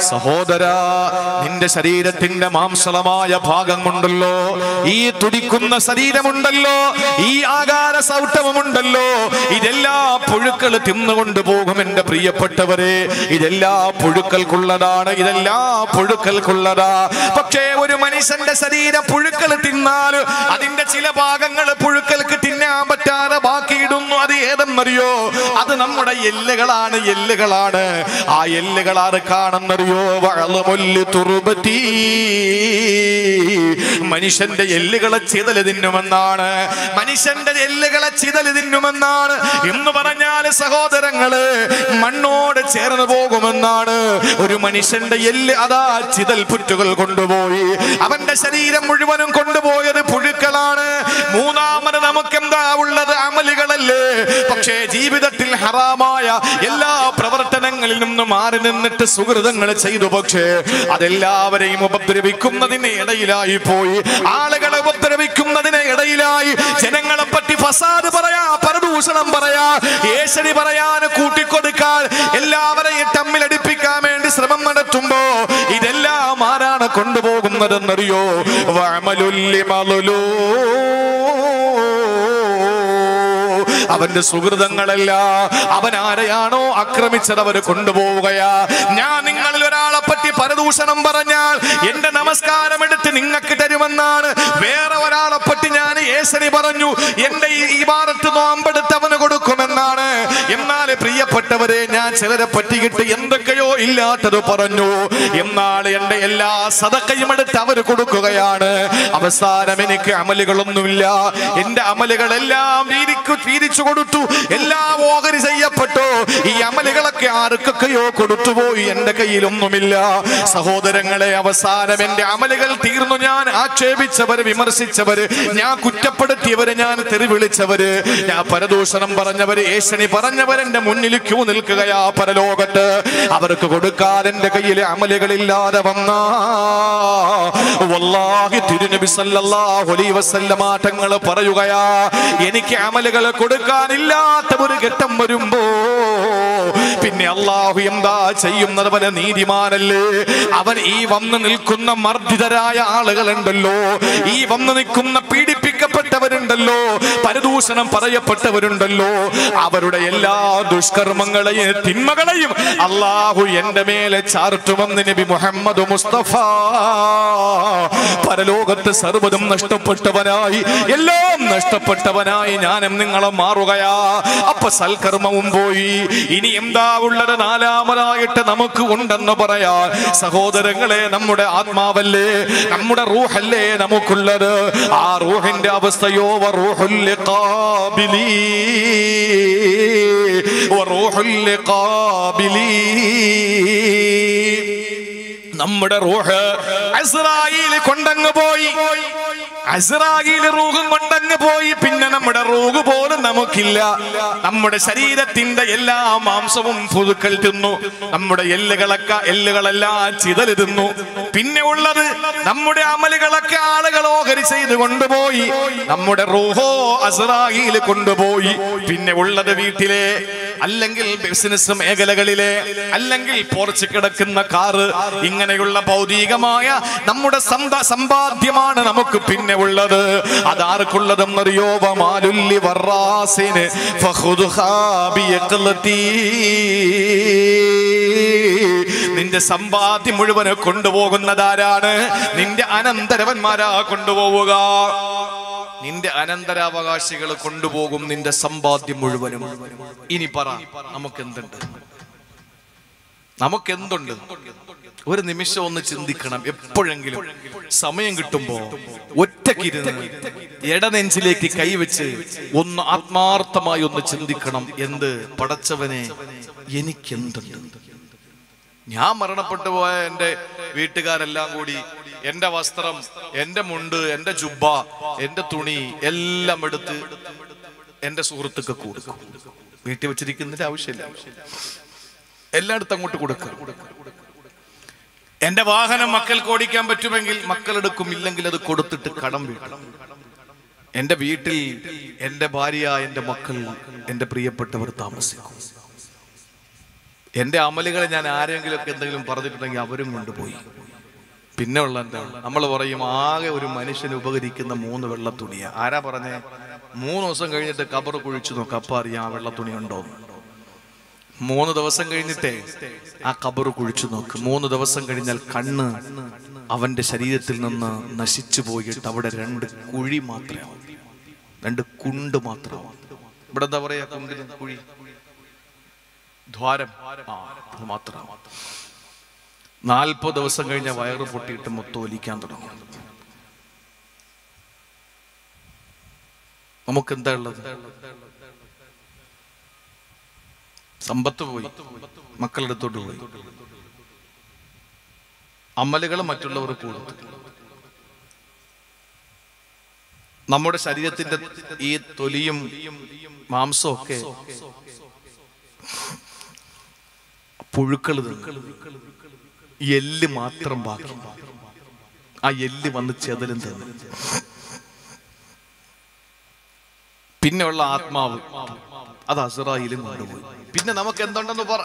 സഹോദര നിന്റെ ശരീരത്തിന്റെ മാംസളമായ ഭാഗമുണ്ടല്ലോ ഈ തുടിക്കുന്ന ശരീരമുണ്ടല്ലോ ഈ ആകാര സൗട്ടവുമുണ്ടല്ലോ ഇതെല്ലാ പുഴുക്കൾ തിന്നുകൊണ്ട് പോകും എന്റെ പ്രിയപ്പെട്ടവരെ ഇതെല്ലാ പുഴുക്കൾക്കുള്ളതാണ് ഇതെല്ലാ പുഴുക്കൾക്കുള്ളതാ പക്ഷേ ഒരു മനുഷ്യന്റെ ശരീരം പുഴുക്കൾ തിന്നാൽ അതിന്റെ ചില ഭാഗങ്ങൾ പുഴുക്കൾക്ക് തിന്നാൻ പറ്റാതെ ബാക്കിയിടുന്നു അത് ഏതെന്നറിയോ അത് നമ്മുടെ എല്ലുകളാണ് എല്ലുകളാണ് ആ എല്ലുകൾ ആറ് കാണുന്നറിയോ വളമൊല്ല് തുറുപറ്റി മനുഷ്യന്റെ എല്ലുകളെ ചിതല് തിന്നുമെന്നാണ് മനുഷ്യന്റെ എല്ലുകളെ ചിതല് തിന്നുമെന്നാണ് എന്ന് പറഞ്ഞാൽ സഹോദരങ്ങള് മണ്ണോട് ചേർന്ന് പോകുമെന്നാണ് ഒരു മനുഷ്യന്റെ എല്ല് അതാ ചിതൽ പുറ്റുകൾ കൊണ്ടുപോയി അവന്റെ ശരീരം മുഴുവനും കൊണ്ടുപോയത് പുഴുക്കളാണ് മൂന്നാമത് നമുക്ക് എന്താ ഉള്ളത് അമലുകളല്ലേ പക്ഷേ ജീവിതത്തിൽ ഹറാമായ എല്ലാ പ്രവർത്തനങ്ങളിൽ നിന്നും മാറി നിന്നിട്ട് സുഹൃതങ്ങൾ ചെയ്തു പക്ഷേ അതെല്ലാവരെയും ഉപദ്രവിക്കുന്നതിന് ഇടയിലായി പോയി ആളുകളെ ഉപദ്രവിക്കുന്നതിന് ഇടയിലായി ജനങ്ങളെ പറ്റി ഫസാദ് പറയാ പരദൂഷണം പറയാ ഏശടി പറയാൻ കൂട്ടിക്കൊടുക്കാൻ എല്ലാവരെയും തമ്മിലടിപ്പിക്കാൻ വേണ്ടി ശ്രമം നടത്തുമ്പോ ഇതെല്ലാം ആരാണ് കൊണ്ടുപോകുന്നതെന്നറിയോ വഅമലുല്ലി മളുലൂ അവന്റെ സുഹൃതങ്ങളല്ല അവൻ ആരെയാണോ ആക്രമിച്ചത് അവർ കൊണ്ടുപോവുകയാ ഞാൻ നിങ്ങളിൽ ഒരാളെ പറ്റി പരദൂഷണം പറഞ്ഞാൽ എന്റെ നമസ്കാരം എടുത്ത് നിങ്ങൾക്ക് തരുമെന്നാണ് വേറെ ഒരാളെ പറ്റി ഞാൻ ഏശനി പറഞ്ഞു എന്റെ ഈ ഇബാറത്ത് നോമ്പെടുത്ത് അവന് കൊടുക്കുമെന്നാണ് എന്നാൽ പ്രിയപ്പെട്ടവരെ ഞാൻ ചിലരെ പറ്റിയിട്ട് എന്തൊക്കെയോ ഇല്ലാത്തത് പറഞ്ഞു എന്നാൽ എന്റെ എല്ലാ സതക്കയും എടുത്ത് അവര് കൊടുക്കുകയാണ് അവസാനം എനിക്ക് അമലുകളൊന്നുമില്ല എന്റെ അമലുകളെല്ലാം വീതിക്കു വീതിച്ചു കൊടുത്തു എല്ലാം ഓഹരി ചെയ്യപ്പെട്ടു ഈ അമലുകളൊക്കെ ആർക്കൊക്കെയോ കൊടുത്തുപോയി എന്റെ കയ്യിലൊന്നുമില്ല സഹോദരങ്ങളെ അവസാനം എന്റെ അമലുകൾ തീർന്നു ഞാൻ ആക്ഷേപിച്ചവര് വിമർശിച്ചവര് ഞാൻ കുറ്റപ്പെടുത്തിയവര് ഞാൻ തെറിവിളിച്ചവര് ഞാൻ പരദൂഷണം പറഞ്ഞവര് ഏഷണി പറഞ്ഞവര് എന്റെ മുന്നിൽ ക്യൂ നിൽക്കുകയാ പരലോകത്ത് അവർക്ക് കൊടുക്കാൻ എന്റെ കയ്യിൽ അമലുകളില്ലാതെ വന്നാ വല്ലാഹി തിരുനബി സല്ലല്ലാഹു അലൈഹി വസല്ലമ തങ്ങൾ പറയുകയാ എനിക്ക് അമലുകൾ കൊടുക്കാനില്ലാത്ത ഒരു ഘട്ടം വരുമ്പോ പിന്നെ അള്ളാഹു എന്താ ചെയ്യുന്നത് അവന് നീതിമാനല്ലേ അവൻ ഈ വന്ന് നിൽക്കുന്ന മർദ്ദിതരായ ആളുകളുണ്ടല്ലോ ഈ വന്ന് നിൽക്കുന്ന പീഡിപ്പിക്കപ്പെട്ടവരുണ്ടല്ലോ പരദൂഷണം പറയപ്പെട്ടവരുണ്ടല്ലോ അവരുടെ എല്ലാ ദുഷ്കർമ്മങ്ങളെയും തിന്മകളെയും അള്ളാഹു എന്റെ മേലെ ചാർത്തുമെന്ന് നബി മുഹമ്മദ് മുസ്തഫ പരലോകത്ത് സർവ്വതും നഷ്ടപ്പെട്ടവനായി എല്ലാം നഷ്ടപ്പെട്ടവനായി ഞാനും നിങ്ങളെ മാറുകയാ അപ്പൊ സൽക്കർമ്മവും പോയി ഇനി എന്താ ഉള്ളത് നാലാമതായിട്ട് നമുക്ക് ഉണ്ടെന്ന് പറയാ സഹോദരങ്ങളെ നമ്മുടെ ആത്മാവല്ലേ നമ്മുടെ റൂഹല്ലേ നമുക്കുള്ളത് ആ റൂഹിന്റെ അവസ്ഥയോ വറൂഹുൽ ഖാബിലി വറൂഹുൽ ഖാബിലി നമ്മുടെ റൂഹ് അസ്രായിൽ കൊണ്ടങ്ങ് പോയി അസ്രായിൽ റൂഹും കൊണ്ടങ്ങ് പോയി പിന്നെ നമ്മുടെ റൂഹ് പോലും നമുക്കില്ല നമ്മുടെ ശരീരത്തിന്റെ എല്ലാ മാംസവും പുതുക്കൽ തിന്നു നമ്മുടെ എല്ലുകളൊക്കെ എല്ലുകളെല്ലാം ചിതല് തിന്നു പിന്നെ ഉള്ളത് നമ്മുടെ അമലുകളൊക്കെ ആളുകൾ ഓഹരി ചെയ്ത് കൊണ്ടുപോയി നമ്മുടെ റൂഹോ അസ്രായിൽ കൊണ്ടുപോയി പിന്നെ ഉള്ളത് വീട്ടിലെ അല്ലെങ്കിൽ ബിസിനസ് മേഖലകളിലെ അല്ലെങ്കിൽ പോർച്ച് കിടക്കുന്ന കാറ് ഇങ്ങനെയുള്ള ഭൗതികമായ നമ്മുടെ സമ്പ- സമ്പാദ്യമാണ് നമുക്ക് പിന്നെ ഉള്ളത് അതാർക്കുള്ളതെന്നറിയോ വമാലുല്ലി വറാസിന് ഫഖുദ്ഹാ ബിയഖ്ലതി. നിന്റെ സമ്പാദ്യം മുഴുവന് കൊണ്ടുപോകുന്നതാരാണ് നിന്റെ അനന്തരവന്മാരാ കൊണ്ടുപോവുക നിന്റെ അനന്തരാവകാശികൾ കൊണ്ടുപോകും നിന്റെ സമ്പാദ്യം മുഴുവനും ഇനി പറ നമുക്കെന്തുണ്ട് നമുക്കെന്തുണ്ട് ഒരു നിമിഷം ഒന്ന് ചിന്തിക്കണം എപ്പോഴെങ്കിലും സമയം കിട്ടുമ്പോ ഒറ്റക്കിരുന്ന് ഇടനെഞ്ചിലേക്ക് കൈവച്ച് ഒന്ന് ആത്മാർത്ഥമായി ഒന്ന് ചിന്തിക്കണം എന്ത് പടച്ചവനെ എനിക്കെന്തുണ്ട് ഞാൻ മരണപ്പെട്ടു പോയ എൻ്റെ വീട്ടുകാരെല്ലാം കൂടി എൻ്റെ വസ്ത്രം എൻ്റെ മുണ്ട് എൻ്റെ ജുബ്ബ എൻ്റെ തുണി എല്ലാം എടുത്ത് എൻ്റെ സുഹൃത്തുക്കൾ കൊടുക്കും വീട്ടിൽ വെച്ചിരിക്കുന്നതിന്റെ ആവശ്യമില്ല എല്ലായിടത്തും അങ്ങോട്ട് കൊടുക്കുക എന്റെ വാഹനം മക്കൾക്ക് ഓടിക്കാൻ പറ്റുമെങ്കിൽ മക്കളെടുക്കും ഇല്ലെങ്കിൽ അത് കൊടുത്തിട്ട് കടം വീട്ടും എന്റെ വീട്ടിൽ എന്റെ ഭാര്യ എന്റെ മക്കൾ എന്റെ പ്രിയപ്പെട്ടവർ താമസിക്കും എൻ്റെ അമലുകളെ ഞാൻ ആരെങ്കിലുമൊക്കെ എന്തെങ്കിലും പറഞ്ഞിട്ടുണ്ടെങ്കിൽ അവരും കൊണ്ടുപോയി പിന്നെ ഉള്ള എന്താണ് നമ്മൾ പറയും ആകെ ഒരു മനുഷ്യന് ഉപകരിക്കുന്ന മൂന്ന് വെള്ള തുണിയാ ആരാ പറഞ്ഞേ മൂന്ന് ദിവസം കഴിഞ്ഞിട്ട് കബർ കുഴിച്ചു നോക്കാം അപ്പൊ അറിയാം ആ വെള്ള തുണി ഉണ്ടോ മൂന്ന് ദിവസം കഴിഞ്ഞിട്ടേ ആ കബർ കുഴിച്ചു നോക്ക് മൂന്ന് ദിവസം കഴിഞ്ഞാൽ കണ്ണ് അവന്റെ ശരീരത്തിൽ നിന്ന് നശിച്ചു പോയിട്ട് അവിടെ രണ്ട് കുഴി മാത്രമാവും രണ്ട് കുണ്ട് മാത്രമാവും ഇവിടെ എന്താ പറയാ കുണ്ടിന് കുഴി ദ്വാരം ആ അത് മാത്രമാവും നാൽപ്പത് ദിവസം കഴിഞ്ഞ വയറ് പൊട്ടിയിട്ട് മൊത്തം ഒലിക്കാൻ തുടങ്ങും നമുക്ക് എന്താ ഉള്ളത് സമ്പത്ത് പോയി മക്കളെടുത്തോട്ട് പോയി അമലുകൾ മറ്റുള്ളവർ കൊടുത്തു നമ്മുടെ ശരീരത്തിന്റെ ഈ തൊലിയും മാംസവും ഒക്കെ പുഴുക്കൾ തിന്നു എല്ല് മാത്രം ബാക്കി ആ എല്ല് വന്ന് ചെതലും തന്നു പിന്നെയുള്ള ആത്മാവ് അത് അസറായിലും കൊണ്ടുപോയി പിന്നെ നമുക്ക് എന്തുണ്ടെന്ന് പറ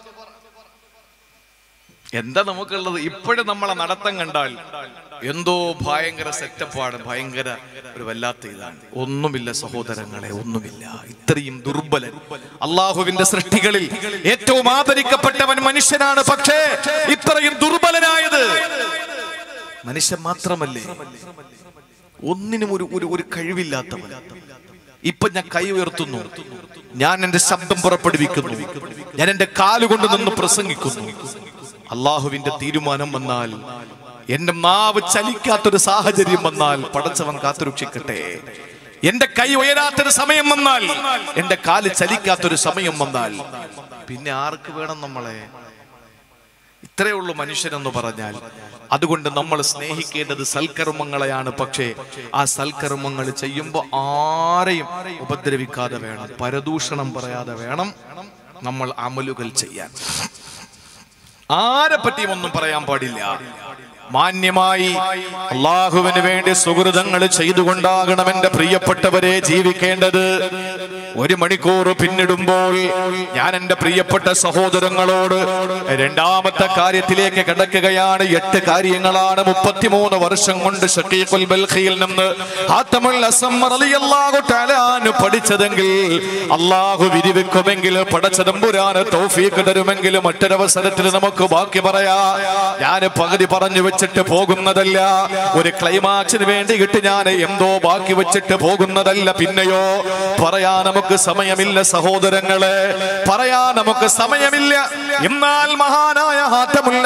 എന്താ നമുക്കുള്ളത് ഇപ്പോഴും നമ്മളെ നടത്തം കണ്ടാൽ എന്തോ ഭയങ്കര സെറ്റപ്പാണ് ഭയങ്കര ഒരു വല്ലാത്ത ഇതാണ് ഒന്നുമില്ല സഹോദരങ്ങളെ ഒന്നുമില്ല ഇത്രയും ദുർബലൻ അള്ളാഹുവിന്റെ സൃഷ്ടികളിൽ ഏറ്റവും ആദരിക്കപ്പെട്ടവൻ മനുഷ്യനാണ് പക്ഷേ ഇത്രയും ദുർബലനായത് മനുഷ്യൻ മാത്രമല്ലേ ഒന്നിനും ഒരു ഒരു ഒരു കഴിവില്ലാത്തവൻ ഇപ്പൊ ഞാൻ കൈ ഉയർത്തുന്നു ഞാൻ എന്റെ ശബ്ദം പുറപ്പെടുവിക്കുന്നു ഞാൻ എന്റെ കാലുകൊണ്ട് നിന്ന് പ്രസംഗിക്കുന്നു അള്ളാഹുവിന്റെ തീരുമാനം വന്നാൽ എന്റെ നാവ് ചലിക്കാത്തൊരു സാഹചര്യം വന്നാൽ പടച്ചവൻ കാത്തുരക്ഷിക്കട്ടെ എന്റെ കൈ ഉയരാത്തൊരു സമയം വന്നാൽ എന്റെ കാല് ചലിക്കാത്തൊരു സമയം വന്നാൽ പിന്നെ ആർക്ക് വേണം നമ്മളെ ഇത്രയേ ഉള്ളൂ മനുഷ്യനെന്ന് പറഞ്ഞാൽ അതുകൊണ്ട് നമ്മൾ സ്നേഹിക്കേണ്ടത് സൽക്കർമ്മങ്ങളെയാണ് പക്ഷേ ആ സൽക്കർമ്മങ്ങൾ ചെയ്യുമ്പോൾ ആരെയും ഉപദ്രവിക്കാതെ വേണം പരദൂഷണം പറയാതെ വേണം നമ്മൾ അമലുകൾ ചെയ്യാൻ ആരെ പറ്റിയും ഒന്നും പറയാൻ പാടില്ല മാന്യമായി അള്ളാഹുവിന് വേണ്ടി സുഹൃതങ്ങൾ ചെയ്തുകൊണ്ടാകണം എന്റെ പ്രിയപ്പെട്ടവരെ ജീവിക്കേണ്ടത് ഒരു മണിക്കൂർ പിന്നിടുമ്പോൾ ഞാൻ എന്റെ പ്രിയപ്പെട്ട സഹോദരങ്ങളോട് രണ്ടാമത്തെ കാര്യത്തിലേക്ക് കിടക്കുകയാണ് എട്ട് കാര്യങ്ങളാണ് മുപ്പത്തിമൂന്ന് വർഷം കൊണ്ട് ഷക്കീഖുൽ ബൽഖിയിൽ നിന്ന് ഹാത്തമുൽ അസം റളിയല്ലാഹു തആല അൻഹു പഠിച്ചതെങ്കിൽ അള്ളാഹു വിരിവെക്കുമെങ്കിൽ പടച്ചതമ്പുരാന് തൗഫീഖ് തരുമെങ്കിൽ മറ്റൊരവസരത്തിൽ നമുക്ക് ബാക്കി പറയാ ഞാൻ പകുതി പറഞ്ഞു വെച്ചിട്ട് പോകുന്നതല്ല ഒരു ക്ലൈമാക്സിന് വേണ്ടിയിട്ട് ഞാൻ എന്തോ ബാക്കി വെച്ചിട്ട് പോകുന്നതല്ല പിന്നെയോ പറയാ നമുക്ക് സമയമില്ല സഹോദരങ്ങളെ പറയാ നമുക്ക് സമയമില്ല എന്നാൽ മഹാനായ ഹാത്തമുല്ല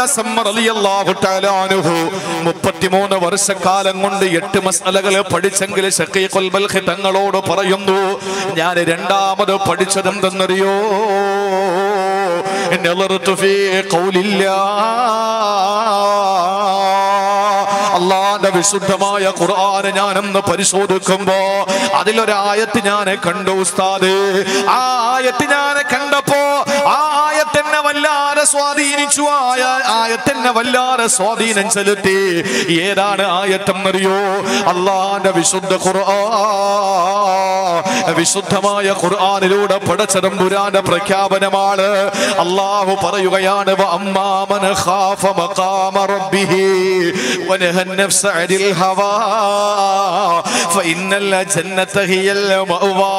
മുപ്പത്തിമൂന്ന് വർഷക്കാലം കൊണ്ട് എട്ട് മസാലകൾ പഠിച്ചെങ്കിൽ ഷക്കീഖുൽ ബൽഖി തങ്ങളോട് പറയുന്നു ഞാൻ രണ്ടാമത് പഠിച്ചതെന്തെന്നറിയോ نظرت في قول الله അള്ളാന്റെ വിശുദ്ധമായ ഖുർആന് ഞാനൊന്ന് പരിശോധിക്കുമ്പോ അതിലൊരായത്ത് ഞാൻ കണ്ടു ഉസ്താദ് ആ ആയത്ത് ഞാൻ കണ്ടപ്പോ ആ ആയത്തെന്നെ വല്ലാതെ സ്വാധീനിച്ചു ആയ ആയത്തെന്നെ വല്ലാതെ സ്വാധീനം ചെലുത്തി ഏതാണ് ആയത്തെന്നറിയോ അള്ളാന്റെ വിശുദ്ധ ഖുർആൻ വിശുദ്ധമായ ഖുർആനിലൂടെ പടച്ചതമ്പുരാന്റെ പ്രഖ്യാപനമാണ് അള്ളാഹു പറയുകയാണ് "വ അമ്മാമൻ ഖാഫ മഖാമ റബ്ബിഹി വനഹ النفس عن الهوى فإن الجنة هي المأوى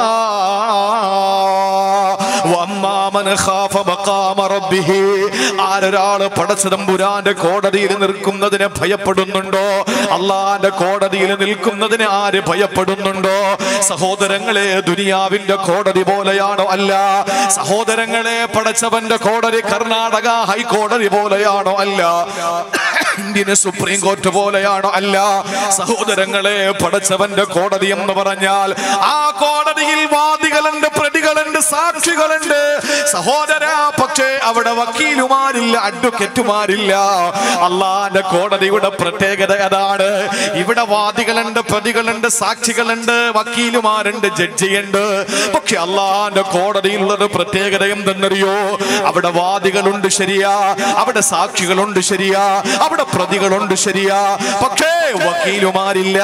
وأما من خاف مقام ربه ആരൊരാള് പടച്ചതമ്പുരാന്റെ കോടതിയിൽ നിൽക്കുന്നതിനെ ഭയപ്പെടുന്നുണ്ടോ അള്ളാന്റെ കോടതിയിൽ നിൽക്കുന്നതിന് ആര് ഭയപ്പെടുന്നുണ്ടോ സഹോദരങ്ങളെ ദുനിയാവിന്റെ കോടതി പോലെയാണോ അല്ല സഹോദരങ്ങളെ പടച്ചവന്റെ കോടതി കർണാടക ഹൈക്കോടതി പോലെയാണോ അല്ല ഇന്ത്യന് സുപ്രീം കോർട്ട് പോലെയാണോ അല്ല സഹോദരങ്ങളെ പടച്ചവന്റെ കോടതി എന്ന് പറഞ്ഞാൽ ആ കോടതിയിൽ വാദികളുണ്ട് പ്രതികളുണ്ട് സാക്ഷികളുണ്ട് സഹോദര പക്ഷേ അവിടെ വക്കീലുമാരില്ല അഡ്വക്കറ്റുമാരില്ല അള്ളാന്റെ കോടതിയുടെ പ്രത്യേകത അതാണ് ഇവിടെ വാദികളുണ്ട് പ്രതികളുണ്ട് സാക്ഷികളുണ്ട് വക്കീലുമാരുണ്ട് ജഡ്ജിയുണ്ട് പക്ഷെ അള്ളാന്റെ കോടതിയിലുള്ളത് പ്രത്യേകത എന്തെന്നറിയോ അവിടെ വാദികളുണ്ട് ശരിയാ അവിടെ സാക്ഷികളുണ്ട് ശരിയാ അവിടെ അവിടെ പ്രതികളുണ്ട് ശരിയാ പക്ഷേ വക്കീലുമാരില്ല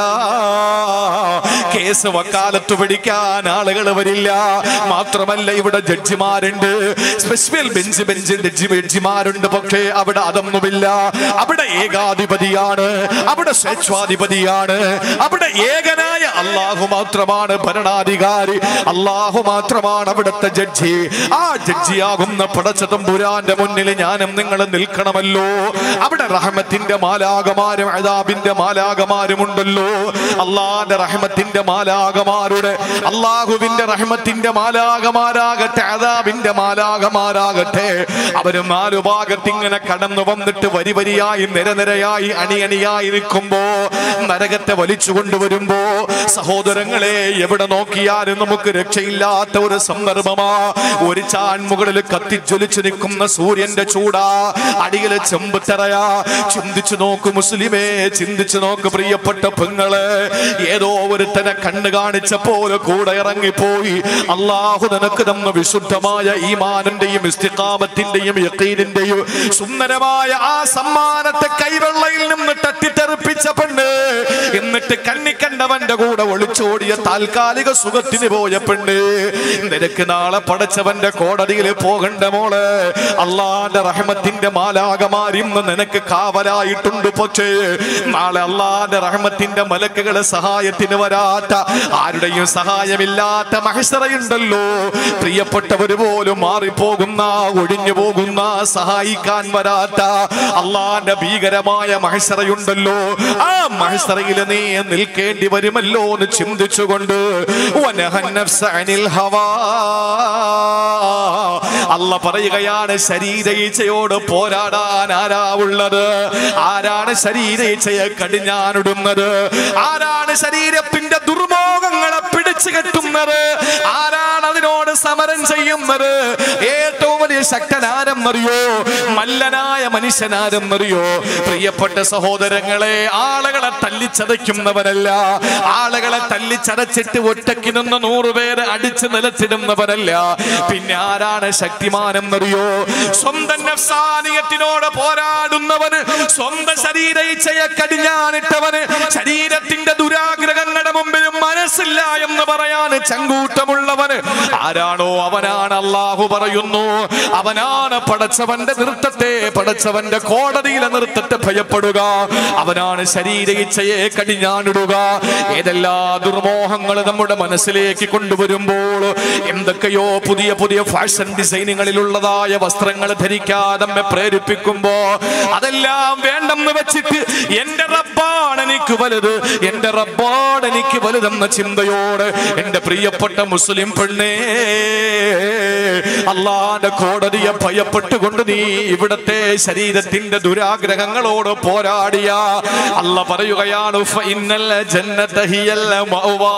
കേസ് വക്കാലത്ത് പിടിക്കാൻ ആളുകൾ വരില്ല മാത്രമല്ല ഇവിടെ ജഡ്ജിമാരുണ്ട് സ്പെഷ്യൽ ബെഞ്ച് ബെഞ്ച് ജഡ്ജി ജഡ്ജിമാരുണ്ട് പക്ഷേ അവിടെ അതൊന്നുമില്ല അവിടെ ഏകാധിപതിയാണ് അവിടെ സ്വേച്ഛാധിപതിയാണ് അവിടെ ഏകനായ അള്ളാഹു മാത്രമാണ് ഭരണാധികാരി അള്ളാഹു മാത്രമാണ് അവിടുത്തെ ജഡ്ജി ആ ജഡ്ജിയാകുന്ന പടച്ചതമ്പുരാന്റെ മുന്നിൽ ഞാനും നിങ്ങൾ നിൽക്കണമല്ലോ അവിടെ റഹമത്തിന്റെ മാലാകമാരും അതാബിന്റെ മാലാകമാരും ഉണ്ടല്ലോ അള്ളാന്റെ റഹമത്തിന്റെ മാലാകമാരുടെ അള്ളാഹുവിന്റെ റഹമത്തിന്റെ മാലാകമാരാകട്ടെ അതാബിന്റെ മാലാകമാരാകട്ടെ അവര് നാലു ഭാഗത്ത് ഇങ്ങനെ കടന്നു വന്നിട്ട് വരി വരിയായി നിരനിരയായി അണിയണിയായി നിൽക്കുമ്പോ നരകത്തെ വലിച്ചു കൊണ്ടുവരുമ്പോ സഹോദരങ്ങളെ എവിടെ നോക്കിയാലും നമുക്ക് രക്ഷയില്ലാത്ത ഒരു സന്ദർഭമാ ഒരു ചാൻ മുകളിൽ കത്തിജ്വലിച്ചു നിൽക്കുന്ന സൂര്യന്റെ ചൂടാ അടിയില് ചെമ്പുത്തറയാ ചിന്തിച്ചു നോക്ക് മുസ്ലിമേ ചിന്തിച്ചു നോക്ക് പ്രിയപ്പെട്ട പെങ്ങള് ഏതോ ഒരുത്തനെ കണ്ണു കാണിച്ച പോലെ കൂടെ ഇറങ്ങിപ്പോയി അള്ളാഹു നിനക്ക് തന്ന വിശുദ്ധമായ ഈമാനിന്റെയും ഇസ്തിഖാമത്തിന്റെയും യക്കീനിന്റെയും സുന്ദരമായ ആ സമ്മാനത്തെ കൈവെള്ളയിൽ നിന്ന് തട്ടിത്തെറിപ്പിച്ച പെണ്ണ് എന്നിട്ട് കണ്ണിക്കണ്ടവന്റെ കൂടെ ഒളിച്ചോടിയ താൽക്കാലിക സുഖത്തിന് പോയ പെണ്ണ് നിനക്ക് നാളെ പടച്ചവന്റെ കോടതിയിൽ പോകണ്ട മോള് അള്ളാന്റെ റഹ്മത്തിന്റെ മാലാകമാരിന്ന് നിനക്ക് കാവലായിട്ടുണ്ട് പക്ഷേ നാളെ അള്ളാന്റെ റഹ്മത്തിന്റെ മലക്കുകളെ സഹായത്തിന് വരാത്ത ആരുടെയും സഹായമില്ലാത്ത മഹസറയുണ്ടല്ലോ പ്രിയപ്പെട്ടവര് പോലും മാറിപ്പോകുന്ന ഒഴിഞ്ഞു പോകുന്ന സഹായിക്കാൻ വരാത്ത അള്ളാന്റെ ഭീകരമായ മഹസറയുണ്ടല്ലോ ആ മഹസറയിൽ നീ നിൽക്കേണ്ടി വരുമല്ലോ എന്ന് ചിന്തിച്ചുകൊണ്ട് വനഹന്നഫ്സ അനിൽ ഹവാ അല്ല പറയുകയാണ് ശരീരയിച്ചയോട് പോരാടാൻ ആരാ ഉള്ളത് ആരാണ് ശരീരയിച്ചയെ കടിഞ്ഞാനിടുന്നത് ആരാണ് ശരീരത്തിന്റെ ദുർമോഹങ്ങളെ പിടിച്ചു കെട്ടുന്നത് ആരാണ് അതിനോട് സമരം ചെയ്യുന്നത് ഏറ്റവും വലിയ ശക്തനാരെന്നറിയോ മല്ലനായ മനുഷ്യനാരെന്നറിയോ പ്രിയപ്പെട്ട സഹോദരങ്ങളെ ആളുകളെ തല്ലിച്ചതയ്ക്കുന്നവനല്ല ആളുകളെ തല്ലിച്ചതച്ചിട്ട് ഒറ്റയ്ക്ക് നിന്ന് നൂറുപേര് അടിച്ച് നിലത്തിടുന്നവനല്ല പിന്നെ ആരാണ് ശക്തിമാനെന്നറിയോ സ്വന്തം നഫ്സാനിയത്തിനോട് പോരാടുന്നവന് സ്വന്തം ശരീരയിച്ചയെ കടിഞ്ഞാനിട്ടവന് ശരീരത്തിന്റെ ദുരാഗ്രഹങ്ങളുടെ മുമ്പിൽ മനസ്സില്ല എന്ന് പറയാൻ ചങ്കൂറ്റമുള്ളവന് ആരാണോ അവനാണ് അള്ളാഹു പറയുന്നു അവനാണ് പടച്ചവന്റെ നൃത്തത്തെ പടച്ചവന്റെ കോടതിയിലെ നൃത്തത്തെ ഭയപ്പെടുക അവനാണ് ശരീരയിച്ചയെ കടിഞ്ഞാനിടുക ഏതെല്ലാ ദുർമോഹങ്ങൾ നമ്മുടെ മനസ്സിലേക്ക് കൊണ്ടുവരുമ്പോൾ എന്തൊക്കെയോ പുതിയ പുതിയ ഫാഷൻ ഡിസൈനുകളിലുള്ളതായ വസ്ത്രങ്ങൾ ധരിക്കാതെ നമ്മെ പ്രേരിപ്പിക്കുമ്പോ അതെല്ലാം വേണ്ടെന്ന് വെച്ചിട്ട് എന്റെ റബ്ബാണ് എനിക്ക് വലുത് എന്റെ റബ്ബാണ് എനിക്ക് വലുതെന്ന ചിന്തയോട് എന്റെ പ്രിയപ്പെട്ട മുസ്ലിം പെണ്ണേ അള്ളാന്റെ കോടതിയെ ഭയപ്പെട്ടുകൊണ്ട് നീ ഇവിടത്തെ ശരീരത്തിന്റെ ദുരാഗ്രഹങ്ങളോട് പോരാടിയ അല്ല പറയുകയാണ് ഫൈനൽ ജന്നത ഹിയൽ മഅവാ.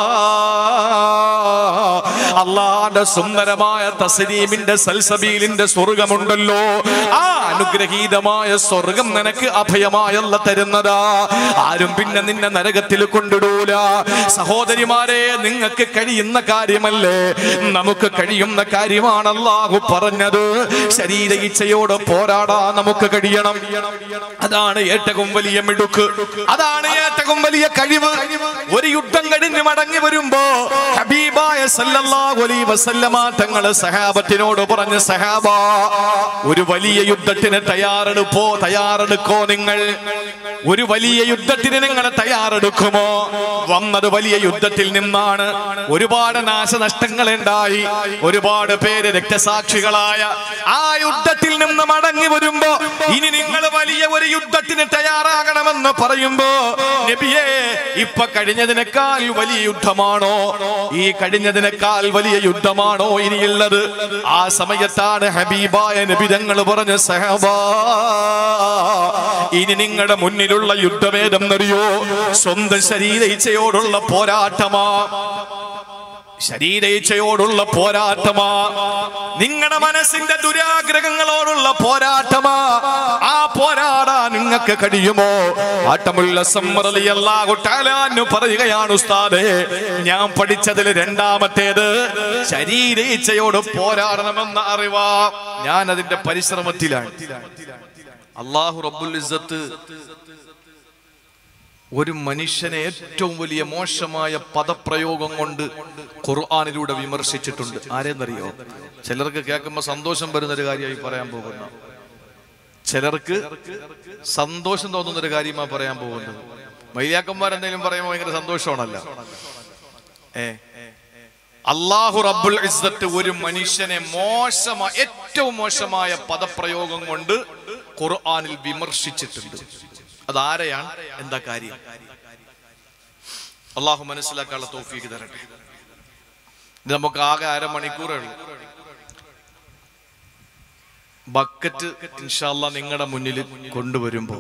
അള്ളാന്റെ സുന്ദരമായ തസ്ലീമിന്റെ സൽസബീലിന്റെ സ്വർഗമുണ്ടല്ലോ ആ അനുഗ്രഹീതമായ സ്വർഗം നിനക്ക് അഭയമായല്ല തരുന്നതാ ആരും പിന്നെ നിന്നെ നരകത്തിൽ കൊണ്ടിടൂല സഹോദരിമാരെ നിങ്ങൾക്ക് കഴിയുന്ന കാര്യമല്ലേ നമുക്ക് കഴിയുന്ന കാര്യമാണ് അള്ളാഹു പറഞ്ഞത് ശരീര ഇച്ഛയോട് പോരാടാ നമുക്ക് കഴിയണം അതാണ് ഏറ്റവും വലിയ മിടുക്ക് അതാണ് ഏറ്റവും വലിയ കഴിവ് ഒരു യുദ്ധം കഴിഞ്ഞ് മടങ്ങി വരുമ്പോ ഹബീബായ സല്ലല്ലാഹു അലൈഹി വസല്ലമ തങ്ങള് സഹാബത്തിനോട് പറഞ്ഞ സഹാബ ഒരു വലിയ യുദ്ധത്തിന് തയ്യാറെടുപ്പോ തയ്യാറെടുക്കോ നിങ്ങൾ ഒരു വലിയ യുദ്ധത്തിന് നിങ്ങൾ തയ്യാറെടുക്കുമോ വന്നത് വലിയ യുദ്ധത്തിൽ നിന്നാണ് ഒരുപാട് നാശനഷ്ടങ്ങൾ ഉണ്ടായി ഒരുപാട് പേര് രക്തസാക്ഷികളായ ആ യുദ്ധത്തിൽ നിന്ന് മടങ്ങി വരുമ്പോ ഇനി നിങ്ങൾ വലിയ ഒരു യുദ്ധത്തിന് തയ്യാറാകണമെന്ന് പറയുമ്പോ നബിയെ ഇപ്പൊ കഴിഞ്ഞതിനേക്കാൾ വലിയ യുദ്ധമാണോ ഈ കഴിഞ്ഞതിനേക്കാൾ വലിയ യുദ്ധമാണോ ഇനിയുള്ളത് ആ സമയത്താണ് ഹബീബായ നബി തങ്ങൾ പറഞ്ഞ സഹബാ ഇനി നിങ്ങളുടെ മുന്നിലുള്ള യുദ്ധമേതെന്നറിയോ സ്വന്തം ശരീര ഇച്ഛയോടുള്ള പോരാട്ടമാ ശരീരേച്ഛയോടുള്ള പോരാട്ടമാ നിങ്ങളുടെ മനസ്സിന്റെ ദുരാഗ്രഹങ്ങളോടുള്ള പോരാട്ടമാ ആ പോരാടാൻ നിങ്ങൾക്ക് കഴിയുമോ ആട്ടമുള്ള സമ്മറിയാഹു പറയുകയാണ് ഉസ്താദേ ഞാൻ പഠിച്ചതിൽ രണ്ടാമത്തേത് ശരീരേച്ഛയോട് പോരാടണമെന്ന അറിവാ ഞാൻ അതിന്റെ പരിശ്രമത്തിലാണ് അള്ളാഹു റബ്ബുൽ ഇസ്സത്ത് ഒരു മനുഷ്യനെ ഏറ്റവും വലിയ മോശമായ പദപ്രയോഗം കൊണ്ട് ഖുർആാനിലൂടെ വിമർശിച്ചിട്ടുണ്ട് ആരെന്നറിയോ ചിലർക്ക് കേൾക്കുമ്പോൾ സന്തോഷം വരുന്ന ഒരു കാര്യമായി പറയാൻ പോകുന്ന ചിലർക്ക് സന്തോഷം തോന്നുന്ന ഒരു കാര്യമാണ് പറയാൻ പോകുന്നത് മൈലിയാക്കന്മാരെന്തെങ്കിലും പറയുമ്പോൾ ഭയങ്കര സന്തോഷമാണല്ലോ ഏ അള്ളാഹു റബ്ബുൽ ഇസ്സത്ത് ഒരു മനുഷ്യനെ മോശമായ ഏറ്റവും മോശമായ പദപ്രയോഗം കൊണ്ട് ഖുർആനിൽ വിമർശിച്ചിട്ടുണ്ട് അതാരെയാണ് എന്താ കാര്യം അള്ളാഹു മനസ്സിലാക്കാനുള്ള തോഫീക്ക് തരട്ടെ ഇത് നമുക്ക് ആകെ അരമണിക്കൂറേ ഉള്ളൂ ബക്കറ്റ് ഇൻഷാല്ല നിങ്ങളുടെ മുന്നിൽ കൊണ്ടുവരുമ്പോ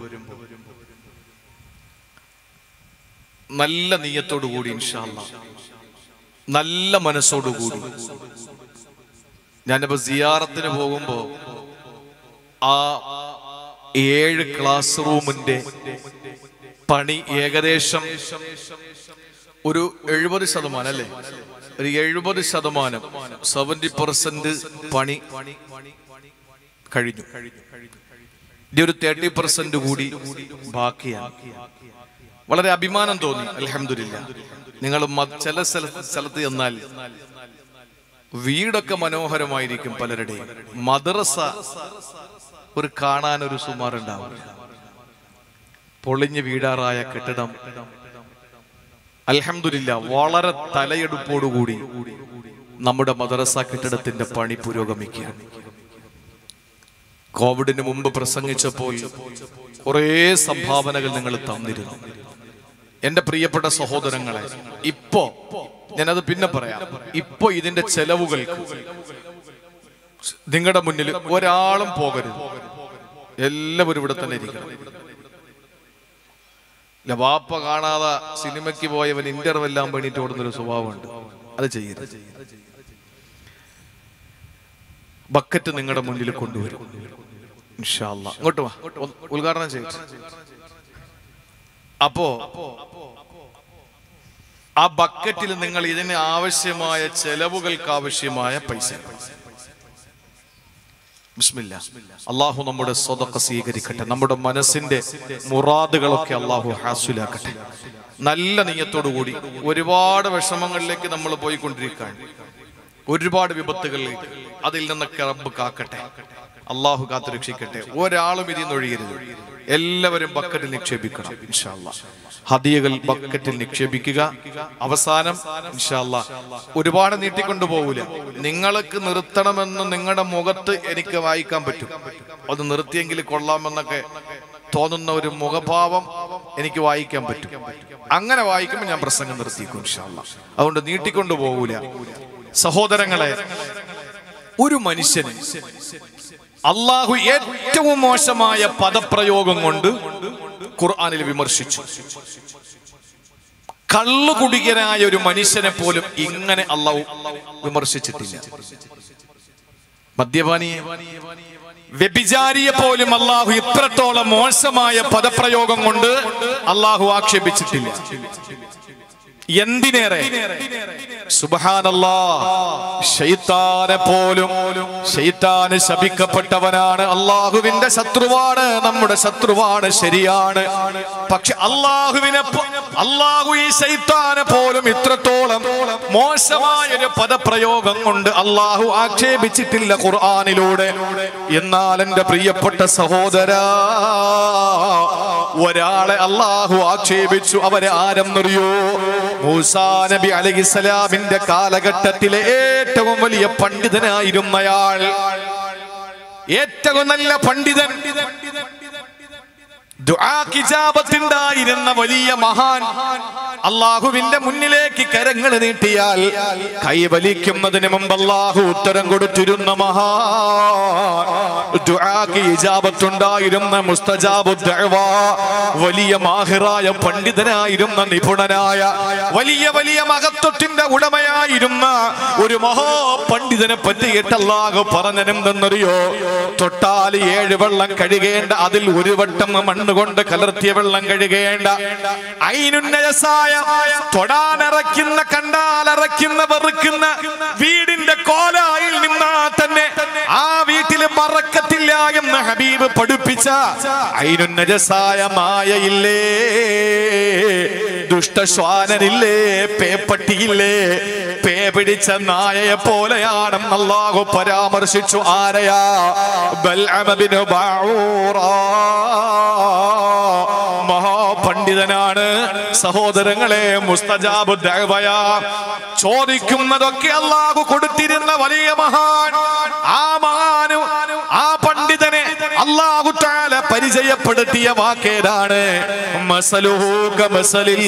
നല്ല നീയത്തോടു കൂടി ഇൻഷാല്ല നല്ല മനസ്സോടു കൂടി ഞാനിപ്പോ സിയാറത്തിന് പോകുമ്പോ ആ ഏഴ് ക്ലാസ് റൂമിന്റെ പണി ഏകദേശം ഒരു എഴുപത് ശതമാനം അല്ലേ ഒരു എഴുപത് ശതമാനം സെവന്റി പെർസെന്റ് പണി കഴിഞ്ഞു ഇനി ഒരു തേർട്ടി പെർസെന്റ് കൂടി ബാക്കിയാണ് വളരെ അഭിമാനം തോന്നി അലഹമില്ല നിങ്ങൾ മ- ചില സ്ഥല- സ്ഥലത്ത് ചെന്നാൽ വീടൊക്കെ മനോഹരമായിരിക്കും പലരുടെയും മദ്രസ ഒരു കാണാൻ ഒരു സുമാറുണ്ടാവും പൊളിഞ്ഞു വീടാറായ കെട്ടിടം അൽഹംദുലില്ല വളരെ തലയെടുപ്പോടുകൂടി നമ്മുടെ മദ്രസ കെട്ടിടത്തിന്റെ പണി പുരോഗമിക്കുകയാണ് കോവിഡിന് മുമ്പ് പ്രസംഗിച്ചപ്പോൾ കുറേ സംഭാവനകൾ നിങ്ങൾ തന്നിരുന്നു എന്റെ പ്രിയപ്പെട്ട സഹോദരങ്ങളെ ഇപ്പോ ഞാനത് പിന്നെ പറയാം ഇപ്പൊ ഇതിന്റെ ചെലവുകൾക്ക് നിങ്ങളുടെ മുന്നിൽ ഒരാളും പോകരുത് എല്ലാവരും ഇവിടെ തന്നെ ഇരിക്കണം ഇല്ല വാപ്പ കാണാതെ സിനിമയ്ക്ക് പോയവൻ ഇന്റർവെല്ലാം വേണ്ടിയിട്ട് ഓടുന്നൊരു സ്വഭാവമുണ്ട് അത് ചെയ്യരുത് ബക്കറ്റ് നിങ്ങളുടെ മുന്നിൽ കൊണ്ടുവരും ഇൻഷാ അല്ലാ. ഇങ്ങോട്ട് വാ ഒന്ന് ഉദ്ഘാടനം ചെയ്തു അപ്പോ ആ ബക്കറ്റിൽ നിങ്ങൾ ഇതിന് ആവശ്യമായ ചെലവുകൾക്ക് ആവശ്യമായ പൈസ ബിസ്മില്ല അള്ളാഹു നമ്മുടെ സ്വതക്ക സ്വീകരിക്കട്ടെ നമ്മുടെ മനസ്സിന്റെ മുറാദുകളൊക്കെ അള്ളാഹു ഹാസുലാക്കട്ടെ നല്ല നീയത്തോടു കൂടി ഒരുപാട് വിഷമങ്ങളിലേക്ക് നമ്മൾ പോയിക്കൊണ്ടിരിക്കുകയാണ് ഒരുപാട് വിപത്തുകളിലേക്ക് അതിൽ നിന്നൊക്കെ റബ്ബ് കാക്കട്ടെ അള്ളാഹു കാത്തു രക്ഷിക്കട്ടെ ഒരാളും ഇതിൽ നിന്ന് ഒഴിയരുത് എല്ലാവരും ബക്കറ്റിൽ നിക്ഷേപിക്കണം ഇൻഷാല്ല ഹദിയകൾ ബക്കറ്റിൽ നിക്ഷേപിക്കുക അവസാനം ഇൻഷാല്ല ഒരുപാട് നീട്ടിക്കൊണ്ടു പോകൂല നിങ്ങൾക്ക് നിർത്തണമെന്ന് നിങ്ങളുടെ മുഖത്ത് എനിക്ക് വായിക്കാൻ പറ്റും അത് നിർത്തിയെങ്കിൽ കൊള്ളാമെന്നൊക്കെ തോന്നുന്ന ഒരു മുഖഭാവം എനിക്ക് വായിക്കാൻ പറ്റും അങ്ങനെ വായിക്കുമ്പോൾ ഞാൻ പ്രസംഗം നിർത്തിക്കും ഇൻഷാല്ല അതുകൊണ്ട് നീട്ടിക്കൊണ്ടു പോകൂല സഹോദരങ്ങളെ ഒരു മനുഷ്യന് അള്ളാഹു ഏറ്റവും മോശമായ പദപ്രയോഗം കൊണ്ട് ഖുർആനിൽ വിമർശിച്ചു കള്ളുകുടികനായ ഒരു മനുഷ്യനെ പോലും ഇങ്ങനെ അള്ളാഹു വിമർശിച്ചിട്ടില്ല മദ്യപാനിയെ വ്യഭിചാരിയെ പോലും അള്ളാഹു ഇത്രത്തോളം മോശമായ പദപ്രയോഗം കൊണ്ട് അള്ളാഹു ആക്ഷേപിച്ചിട്ടില്ല എന്തിനേറെ സുബഹാനല്ലാ ഷെയ്ത്താനെ പോലും ഷെയ്ത്താന് ശപിക്കപ്പെട്ടവനാണ് അള്ളാഹുവിന്റെ ശത്രുവാണ് നമ്മുടെ ശത്രുവാണ് ശരിയാണ് പക്ഷെ അള്ളാഹുവിനെ പോ- അള്ളാഹു ഈ ശൈത്താനെ പോലും ഇത്രത്തോളം മോശമായ ഒരു പദപ്രയോഗം കൊണ്ട് അള്ളാഹു ആക്ഷേപിച്ചിട്ടില്ല ഖുർആാനിലൂടെ എന്നാൽ എന്റെ പ്രിയപ്പെട്ട സഹോദരാ ഒരാളെ അള്ളാഹു ആക്ഷേപിച്ചു അവരെ ആരെന്നറിയോ മൂസാ നബി അലഹിസലാമിന്റെ കാലഘട്ടത്തിലെ ഏറ്റവും വലിയ പണ്ഡിതനായിരുന്നയാൾ ഏറ്റവും നല്ല പണ്ഡിതൻ ദുആക്കിജാബത്തുണ്ടായിരുന്ന വലിയ മഹാൻ അള്ളാഹുവിന്റെ മുന്നിലേക്ക് കരങ്ങൾ നീട്ടിയാൽ കൈവലിക്കുന്നതിന് മുമ്പ് അള്ളാഹു ഉത്തരം കൊടുത്തിരുന്ന മഹാൻ ദുആക്ക് ഇജാബത്തുണ്ടായിരുന്ന മുസ്തജാബു ദഅവ വലിയ മാഹിറായ പണ്ഡിതനായിരുന്ന നിപുണനായ വലിയ വലിയ മഹത്വത്തിന്റെ ഉടമയായിരുന്ന ഒരു മഹാപണ്ഡിതനെ പറ്റിയിട്ട് അള്ളാഹു പറഞ്ഞതെന്തെന്നറിയോ തൊട്ടാൽ ഏഴ് വെള്ളം കഴുകേണ്ട അതിൽ ഒരു വട്ടം മണ്ണ് മണ്ണുകൊണ്ട് കലർത്തിയ വെള്ളം കഴുകേണ്ട അയിനുന്നയസായ തൊടാനിറക്കുന്ന കണ്ടാലറക്കുന്ന വെറുക്കുന്ന വീടിന്റെ കോലായിൽ നിന്നാ തന്നെ ആ വീട്ടിൽ മറക്കത്തില്ല എന്ന് ഹബീബ് പഠിപ്പിച്ച അയിനുന്നജസായ മായയില്ലേ ദുഷ്ടശ്വാനനില്ലേ പേപ്പട്ടിയില്ലേ പേ പിടിച്ച നായയെ പോലെയാണെന്ന് അല്ലാഹു പരാമർശിച്ചു ആരയാ ബൽഅമബിനു ബഊറാ മഹാപണ്ഡിതനാണ് സഹോദരങ്ങളെ മുസ്തജാബ് ദഅവയാ ചോദിക്കുന്നതൊക്കെ അല്ലാഹു കൊടുത്തിരുന്ന വലിയ മഹാൻ ആ മഹാനു ആ പണ്ഡിതനെ അല്ലാഹു തആല പരിചയപ്പെടുത്തിയ വാക്കേതാണ് മസലുഹു കമസലിൽ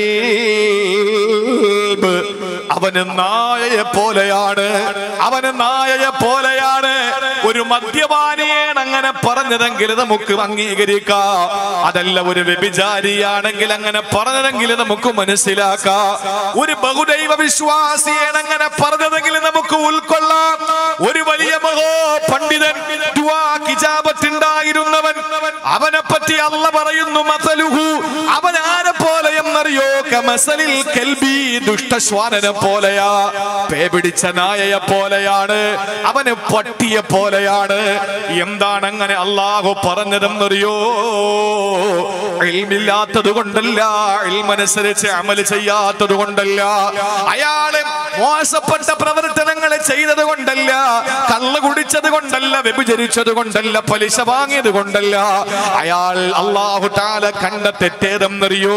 കൽബ് അവന് നായയെ പോലെയാണ് അവന് നായയെ പോലെയാണ് ഒരു മദ്യപാനിയാണ് അങ്ങനെ പറഞ്ഞതെങ്കിൽ നമുക്ക് അംഗീകരിക്കാം അതല്ല ഒരു വ്യഭിചാരിയാണെങ്കിൽ അങ്ങനെ പറഞ്ഞതെങ്കിൽ നമുക്ക് മനസ്സിലാക്കാം ഒരു ബഹുദൈവ വിശ്വാസിയാണ് അങ്ങനെ പറഞ്ഞതെങ്കിൽ നമുക്ക് ഉൾക്കൊള്ളാം ഒരു വലിയ മഹോ പണ്ഡിതൻ ദുആ കിജാബത്തുണ്ടായിരുന്നവൻ അവനെ പറ്റി അല്ല പറയുന്നു മസലുഹു അവൻ ആരെ പോലെ എന്നറിയോ കമസലിൽ കൽബി ദുഷ്ടശ്വാനനെ പോലെയാ പേ പിടിച്ച നായയെ പോലെയാണ് അവന് പട്ടിയെ പോലെയാണ് എന്താണ് അങ്ങനെ അള്ളാഹു പറഞ്ഞതെന്നറിയോ ഇൽമില്ലാത്തത് കൊണ്ടല്ല ഇൽമനുസരിച്ച് അമല് ചെയ്യാത്തത് കൊണ്ടല്ല അയാള് മോശപ്പെട്ട പ്രവർത്തനങ്ങൾ ചെയ്തത് കൊണ്ടല്ല കള്ള് കുടിച്ചത് കൊണ്ടല്ല വ്യഭിചരിച്ചത് കൊണ്ടല്ല പലിശ വാങ്ങിയത് കൊണ്ടല്ല അയാൾ അള്ളാഹു താല കണ്ട തെറ്റേതെന്നറിയോ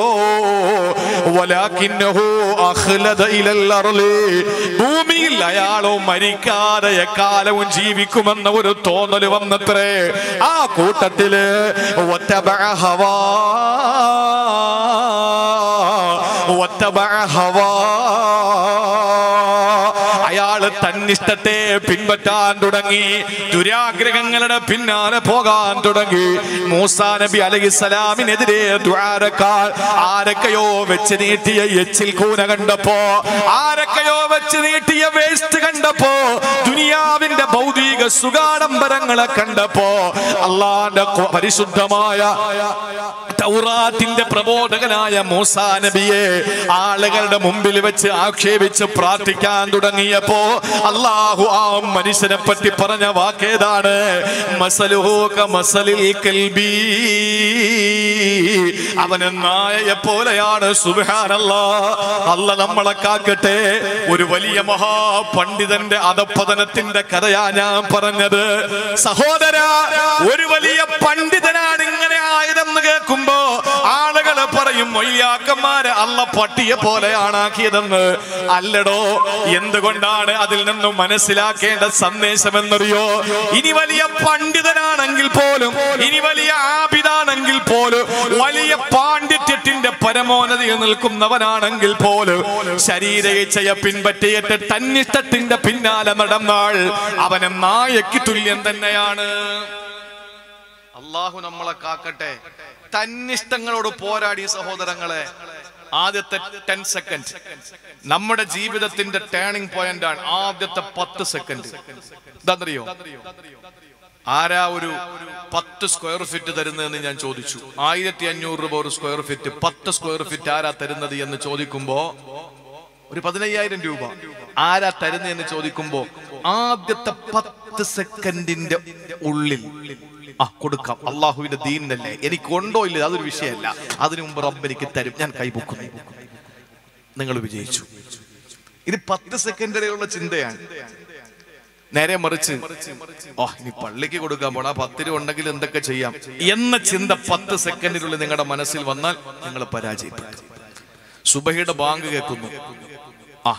വലാകിന്നഹു അഖ്ലദ ഇലൽ അർളി ഭൂമിയിൽ അയാളോ മരിക്കാതെ എക്കാലവും ജീവിക്കുമെന്ന ഒരു തോന്നൽ വന്നത്രേ ആ കൂട്ടത്തില് വത്തബഅ ഹവാ വത്തബഅ ഹവാ അയാള് തന്നിഷ്ടത്തെ പിൻപറ്റാൻ തുടങ്ങി ദുരാഗ്രഹങ്ങളുടെ പിന്നാലെ പോകാൻ തുടങ്ങി മൂസാ നബി അലഹിസലാമിനെതിരെ ദ്വാരക്കാൾ ആരൊക്കെയോ വെച്ച് നീട്ടിയ എച്ചിൽ കൂന കണ്ടപ്പോ ആരൊക്കെയോ വെച്ച് നീട്ടിയ വേസ്റ്റ് കണ്ടപ്പോ ദുനിയാവിന്റെ ഭൗതിക സുഗാഡംബരങ്ങളെ കണ്ടപ്പോ അള്ളാന്റെ ഖു- പരിശുദ്ധമായ തൗറാത്തിന്റെ പ്രബോധകനായ മൂസാ നബിയെ ആളുകളുടെ മുമ്പിൽ വെച്ച് ആക്ഷേപിച്ച് പ്രാർത്ഥിക്കാൻ തുടങ്ങിയപ്പോ അള്ളാഹു ആ മനുഷ്യനെ പറ്റി പറഞ്ഞ വാക്കേതാണ് മസലുഹോക മസലിൽ കൽബി അവന് നായയെ പോലെയാണ് സുബാനല്ലാ അല്ല നമ്മളെ കാക്കട്ടെ ഒരു വലിയ മഹാപണ്ഡിതന്റെ അധപ്പതനത്തിന്റെ കഥയാ ഞാൻ പറഞ്ഞത് സഹോദര ഒരു വലിയ പണ്ഡിതനാണ് ഇങ്ങനെ ആയതെന്ന് കേൾക്കുമ്പോ ആളുകൾ പറയും മൊയ്യാക്കന്മാരെ അല്ല പട്ടിയെ പോലെയാണ് ആക്കിയതെന്ന് അല്ലടോ എന്തുകൊണ്ടാണ് അതിൽ നിന്നും മനസ്സിലാക്കേണ്ട സന്ദേശം എന്നറിയോ ഇനി വലിയ പണ്ഡിതനാണെങ്കിൽ പോലും ഇനി വലിയ ആബിദാണെങ്കിൽ പോലും വലിയ പാണ്ഡിത്യത്തിന്റെ പരമോന്നതിയിൽ നിൽക്കുന്നവനാണെങ്കിൽ പോലും ശരീരയിച്ചയെ പിൻപറ്റിയിട്ട് തന്നിഷ്ടത്തിന്റെ പിന്നാലെ നടന്നാൾ അവന് നായക്ക് തുല്യം തന്നെയാണ് അള്ളാഹു നമ്മളെ കാക്കട്ടെ തന്നിഷ്ടങ്ങളോട് പോരാടിയ സഹോദരങ്ങളെ ആദ്യത്തെ ടെൻ സെക്കൻഡ് നമ്മുടെ ജീവിതത്തിന്റെ ടേണിംഗ് പോയിന്റ് ആണ് ആദ്യത്തെ പത്ത് സെക്കൻഡ് എന്താണെന്നറിയോ ആരാ ഒരു പത്ത് സ്ക്വയർ ഫീറ്റ് തരുന്നതെന്ന് ഞാൻ ചോദിച്ചു ആയിരത്തി അഞ്ഞൂറ് രൂപ ഒരു സ്ക്വയർ ഫീറ്റ് പത്ത് സ്ക്വയർ ഫീറ്റ് ആരാ തരുന്നത് എന്ന് ചോദിക്കുമ്പോ ഒരു പതിനയ്യായിരം രൂപ ആരാ തരുന്നതെന്ന് ചോദിക്കുമ്പോ ആദ്യത്തെ പത്ത് സെക്കൻഡിന്റെ ഉള്ളിൽ ആ കൊടുക്കാം അള്ളാഹുവിന്റെ ദീനല്ലേ എനിക്ക് ഉണ്ടോ ഇല്ല അതൊരു വിഷയമല്ല അതിനു മുമ്പ് റബ്ബ് എനിക്ക് തരും ഞാൻ കൈപൊക്കുന്നു നിങ്ങൾ വിജയിച്ചു ഇത് പത്ത് സെക്കൻഡ് വരെയുള്ള ചിന്തയാണ് നേരെ മറിച്ച് ഓ ഇനി പള്ളിക്ക് കൊടുക്കാൻ പോണ പത്ത് രൂപ ഉണ്ടെങ്കിൽ എന്തൊക്കെ ചെയ്യാം എന്ന ചിന്ത പത്ത് സെക്കൻഡിനുള്ളിൽ നിങ്ങളുടെ മനസ്സിൽ വന്നാൽ നിങ്ങൾ പരാജയപ്പെട്ടു സുബഹിയുടെ ബാങ്ക് കേൾക്കുന്നു ആ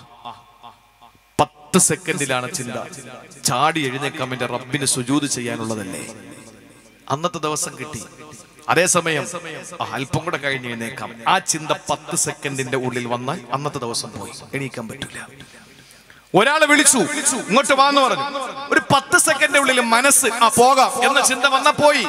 പത്ത് സെക്കൻഡിലാണ് ചിന്ത ചാടി എഴുന്നേക്കാൻ വേണ്ടി റബ്ബിന് സുജൂത് ചെയ്യാനുള്ളതല്ലേ അന്നത്തെ ദിവസം കിട്ടി അതേസമയം ആ, അല്പം കൂടെ കഴിഞ്ഞ് എഴുന്നേക്കാം ആ ചിന്ത പത്ത് സെക്കൻഡിന്റെ ഉള്ളിൽ വന്നാൽ അന്നത്തെ ദിവസം പോയി എണീക്കാൻ പറ്റില്ല ഒരാളെ വിളിച്ചു ഇങ്ങോട്ട് വാന്ന് പറഞ്ഞു ഒരു പത്ത് സെക്കൻഡിന്റെ ഉള്ളിൽ മനസ്സ് ആ പോകാം എന്ന ചിന്ത വന്ന പോയി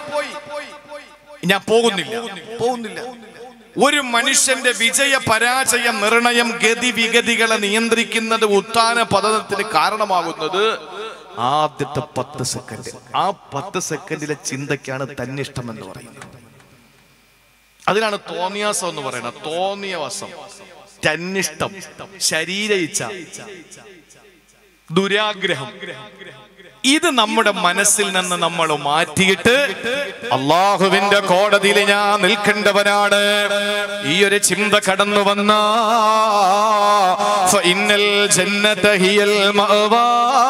ഞാൻ പോകുന്നില്ല പോകുന്നില്ല ഒരു മനുഷ്യന്റെ വിജയ പരാജയ നിർണയം ഗതി വിഗതികളെ നിയന്ത്രിക്കുന്നത് ഉത്ഥാന പതനത്തിന് കാരണമാകുന്നത് ആദ്യത്തെ പത്ത് സെക്കൻഡ് ആ പത്ത് സെക്കൻഡിലെ ചിന്തയ്ക്കാണ് തന്നിഷ്ടം എന്ന് പറയുന്നത് അതിനാണ് തോന്നിയാസം എന്ന് പറയുന്നത് തോന്നിയ വസം തന്നിഷ്ടം ശരീര ഇച്ഛ ദുരാഗ്രഹം ഇത് നമ്മുടെ മനസ്സിൽ നിന്ന് നമ്മൾ മാറ്റിയിട്ട് അള്ളാഹുവിന്റെ കോടതിയിൽ ഞാൻ നിൽക്കേണ്ടവനാണ് ഈ ഒരു ചിന്ത കടന്നു വന്ന ഫഇന്നൽ ജന്നത ഹിയൽ മഅവാ.